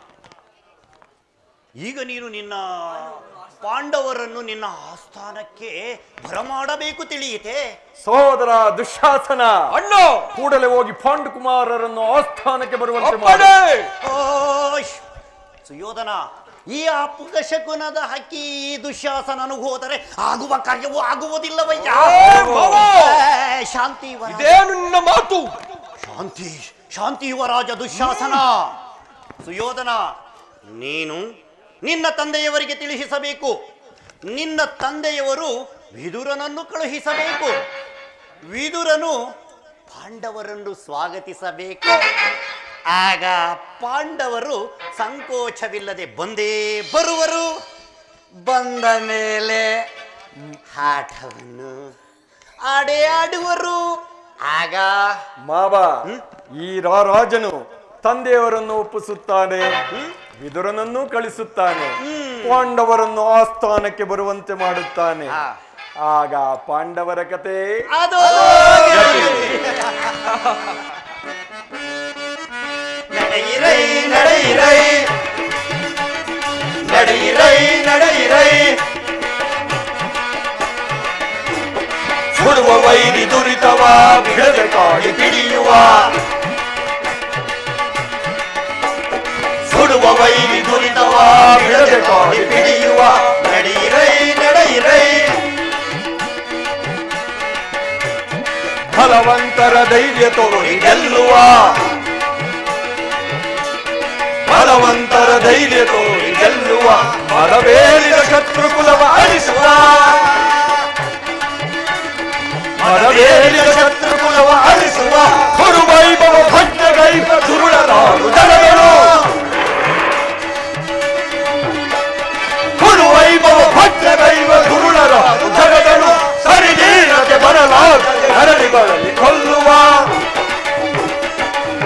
Speaker 14: ಈಗ ನೀನು ನಿನ್ನ ಪಾಂಡವರನ್ನು ನಿನ್ನ ಆಸ್ಥಾನಕ್ಕೆ ಬರಮಾಡಬೇಕು ತಿಳಿಯಿತೆ
Speaker 3: ಸಹೋದರ ದುಶಾಸನ
Speaker 12: ಅಣ್ಣ
Speaker 3: ಕೂಡಲೇ ಹೋಗಿ ಪಾಂಡು ಕುಮಾರರನ್ನು ಆಸ್ಥಾನಕ್ಕೆ ಬರುವಂತೆ
Speaker 12: ಅಪ್ಪಣೆ!
Speaker 3: ಮಾಡು.
Speaker 14: ಓಶ್! ಸುಯೋಧನ ಈ ಅಪುಗಶಕುನದ ಹಕ್ಕಿ ಈ ದುಶ್ಯಾಸನನು ಹೋದರೆ ಆಗುವ ಕಾರ್ಯವು ಆಗುವುದಿಲ್ಲವಯ್ಯ
Speaker 12: ಮಾವ!
Speaker 14: ಏ, ಶಾಂತಿ ವರ.
Speaker 12: ಇದೇನು ನಿನ್ನ ಮಾತು
Speaker 14: ಶಾಂತಿ ಶಾಂತಿ ಯುವರಾಜ ದುಶ್ಯಾಸನ ಸುಯೋಧನ ನೀನು ನಿನ್ನ ತಂದೆಯವರಿಗೆ ತಿಳಿಸಬೇಕು ನಿನ್ನ ತಂದೆಯವರು ವಿದುರನನ್ನು ಕಳುಹಿಸಬೇಕು ವಿದುರನು ಪಾಂಡವರನ್ನು ಸ್ವಾಗತಿಸಬೇಕು ಆಗ ಪಾಂಡವರು ಸಂಕೋಚವಿಲ್ಲದೆ ಬಂದೇ ಬರುವರು ಬಂದ ಮೇಲೆ ಆಟವನ್ನು ಆಡೇ ಆಡುವರು ಆಗ
Speaker 3: ಮಾವ ಈ ರಾರಾಜನು ತಂದೆಯವರನ್ನು ಒಪ್ಪಿಸುತ್ತಾನೆ ವಿದುರನನ್ನು ಕಳಿಸುತ್ತಾನೆ ಪಾಂಡವರನ್ನು ಆಸ್ಥಾನಕ್ಕೆ ಬರುವಂತೆ ಮಾಡುತ್ತಾನೆ ಆಗ ಪಾಂಡವರ ಕತೆ
Speaker 14: ಅದು ನಡೆಯಿರೈ ನಡೆಯಿರೈ ನಡೆಯಿರೈ ನಡೆಯಿರೈ
Speaker 3: ಸುಡುವ ವೈರಿ ದುರಿತವ ಬಿಡದೆ ಕಾಡಿ ಹಿಡಿಯುವ
Speaker 14: ಸುಡುವ ವೈರಿ ದುರಿತವ ಬಿಡದೆ ಕಾಡಿ ಹಿಡಿಯುವ ನಡೆಯಿರೈ ನಡೆಯಿರೈ
Speaker 3: ಫಲವಂತರ ಧೈರ್ಯ ತೋರಿ ಗೆಲ್ಲುವ ಫಲವಂತರ ಧೈರ್ಯ ತೋರಿ ಗೆಲ್ಲುವ ಮರವೇರಿದ ಶತ್ರುಕುಲವ ಅಳಿಸುವ ಮರವೇರಿದ ಶತ್ರುಕುಲವ ಅಳಿಸುವ ಕುರುವೈಭವ ಭಜ್ರಗೈವ ದುರುಳನಾಡು ಜನಗಳು ಕುರುವೈಭವ ಭಜ್ರಗೈವ ದುರುಳನಾಡು ಜನಗಳು ಸರಿದೀರದೆ ಬರಲಾರದೆ ಹರಳಿ ಬರಲಿ ಕೊಲ್ಲುವ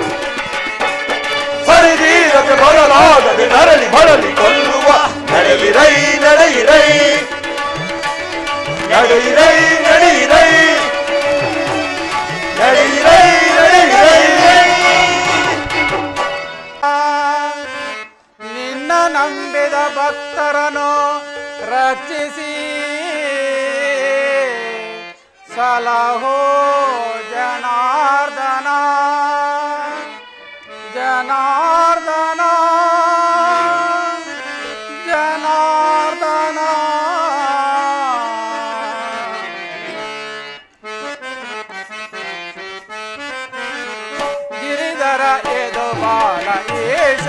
Speaker 15: ನಿನ್ನ ನಂಬಿದ ಭಕ್ತರನು ರಕ್ಷಿಸಿ ಸಲಹೋ ಜನಾರ್ದನ ಜನಾರ್ದನ ಜನಾರ್ದನ ಗಿರಿಧರ ಎದು ಬಾಲ ಏಷ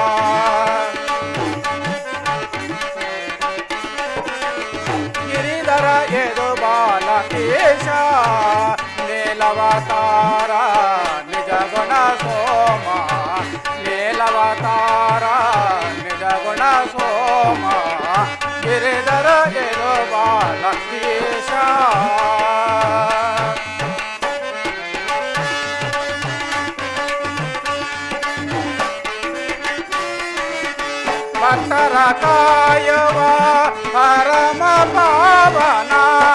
Speaker 15: ಗಿರಿಧರ ಎದು ಬಾಲ ಏಷ ನೀಲವತಾರ ನಿಜ ಗುಣ ಸೋಮ ನೀಲವತಾರ ನಿಜ ಗುಣ ಸೋಮ ಗಿರಿಧರ ಎದು ಬಾಲ ಏಷ ಭಕ್ತರ ಕಾಯವ ಪರಮ ಪಾವನ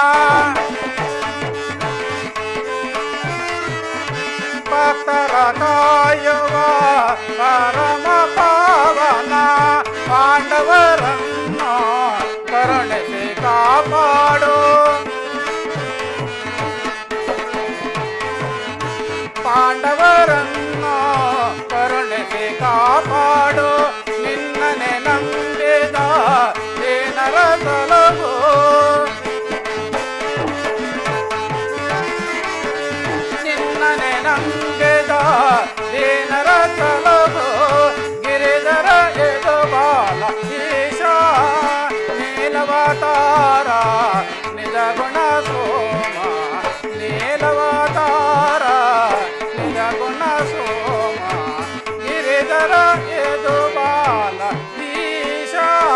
Speaker 15: ಭಕ್ತರ ಕಾಯವ ಪರಮ ಪಾವನ ಪಾಂಡವರನ್ನು ಕರುಣಿಸಿ ಕಾಪಾಡು ಪಾಂಡವರನ್ನು ಕರುಣಿಸಿ ಕಾಪಾಡು ನಿನ್ನನೆ ನಂಬಿದ ಏನರ ಸಲಗು ನಿನ್ನನೆ ನಂಬಿದ ಏನರ ಸಲಗು ಗಿರಿಧರ ಎದು ಬಾಲ ಈಶ ನೀಲವತಾರ ನಿಜ ಗುಣ ಸೋಮ ನೀಲವತಾರ ನಿಜ ಗುಣ ಸೋಮ ಗಿರಿಧರ ಎದು ಬಾಲ ಈಶ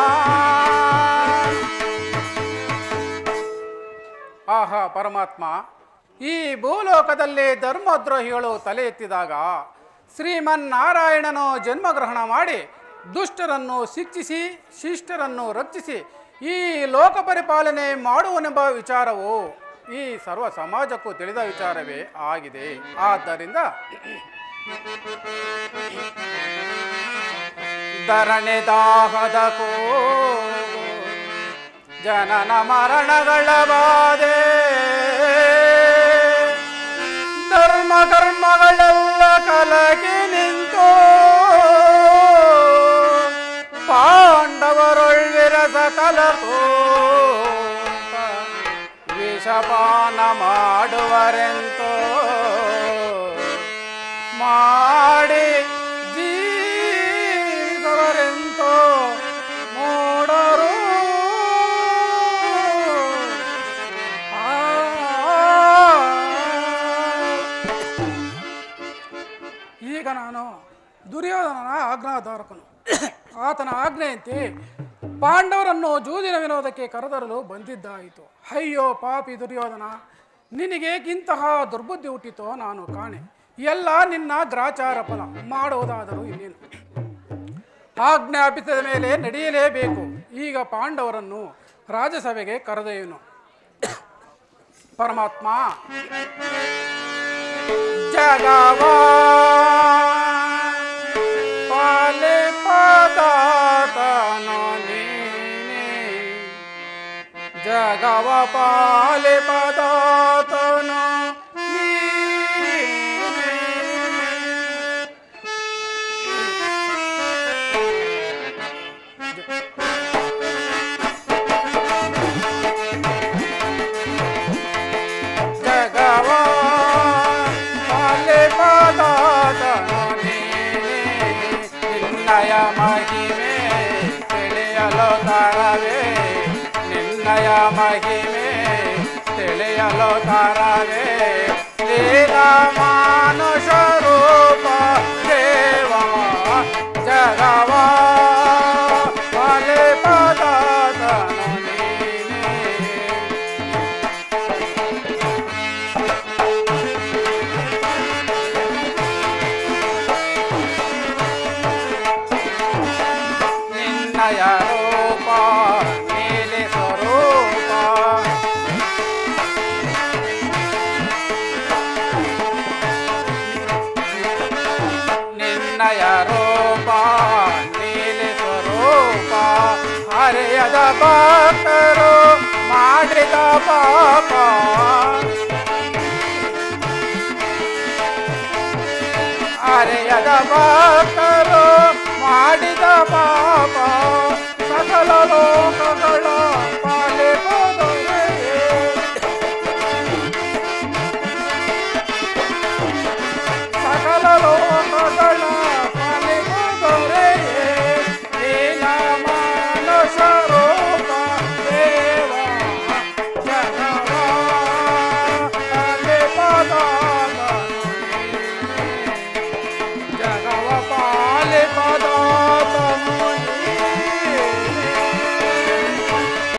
Speaker 15: ಆಹಾ ಪರಮಾತ್ಮ ಈ ಭೂಲೋಕದಲ್ಲಿ ಧರ್ಮದ್ರೋಹಿಗಳು ತಲೆ ಎತ್ತಿದಾಗ ಶ್ರೀಮನ್ನಾರಾಯಣನು ಜನ್ಮಗ್ರಹಣ ಮಾಡಿ ದುಷ್ಟರನ್ನು ಶಿಕ್ಷಿಸಿ ಶಿಷ್ಟರನ್ನು ರಕ್ಷಿಸಿ ಈ ಲೋಕ ಪರಿಪಾಲನೆ ಮಾಡುವನೆಂಬ ವಿಚಾರವು ಈ ಸರ್ವ ಸಮಾಜಕ್ಕೂ ತಿಳಿದ ವಿಚಾರವೇ ಆಗಿದೆ ಆದ್ದರಿಂದ ಧರಣಿ ದಾಹದ ಕೂಗು ಜನನ ಮರಣಗಳ ಬಾಧೆ ಧರ್ಮ ಕರ್ಮಗಳೆಲ್ಲ ಕಲಕಿ ನಿಂತು ಪಾಂಡವರೊಳ್ವಿರಸ ಕಲಕು ವಿಷಪಾನ ಮಾಡುವರೆಂತೋ ಮಾಡಿ ಜೀವಿಸವರೆಂತೋ ಮೂಡರು ಈಗ ನಾನು ದುರ್ಯೋಧನನ ಆಜ್ಞಾಧಾರಕನು ಆತನ ಆಜ್ಞೆಯಂತೆ ಪಾಂಡವರನ್ನು ಜೂದಿನ ವಿನೋದಕ್ಕೆ ಕರೆತರಲು ಬಂದಿದ್ದಾಯಿತು ಅಯ್ಯೋ ಪಾಪಿ ದುರ್ಯೋಧನ ನಿನಗೆ ಇಂತಹ ದುರ್ಬುದ್ಧಿ ಹುಟ್ಟಿತೋ ನಾನು ಕಾಣೆ ಎಲ್ಲ ನಿನ್ನ ಗ್ರಾಚಾರ ಫಲ ಮಾಡುವುದಾದರೂ ಇನ್ನೇನು ಆಜ್ಞಾಪಿಸಿದ ಮೇಲೆ ನಡೆಯಲೇಬೇಕು ಈಗ ಪಾಂಡವರನ್ನು ರಾಜಸಭೆಗೆ ಕರೆದೊಯ್ಯನು ಪರಮಾತ್ಮ ಜಗವ ಪಾಲೆ ಪದಾತನು ನೀನೆ ಜಗವ ಪಾಲೆ ಪದಾತನು ಜಗವ ಪಾಲೆ ಪದಾತನು ನೀನೆ ನಿನ್ನಯ ಮಹಿಮೆ ತಿಳಿಯಲು ತರವೇ ನಿನ್ನಯ ಮಹಿಮೆ ತಿಳಿಯಲು ತರವೇ ಲೀಲಾ ಮಾನುಷ ರೂಪ ದೇವ ಜಗವ ಪಾಲೆ ಪದಾತನು ನಿನ್ನಯ ರೂಪ ನೀಲಿ ಸ್ವರೂಪ ನಿನ್ನಯ ರೂಪ ನೀಲಿ ಸ್ವರೂಪ ಅರೆಯದ ಭಕ್ತರು ಮಾಡಿದ ಪಾಪ ಅರೆಯದ ಭಕ್ತರು ಮಾಡಿದ ಪಾಪ ಸಕಲ ಲೋಕಗಳ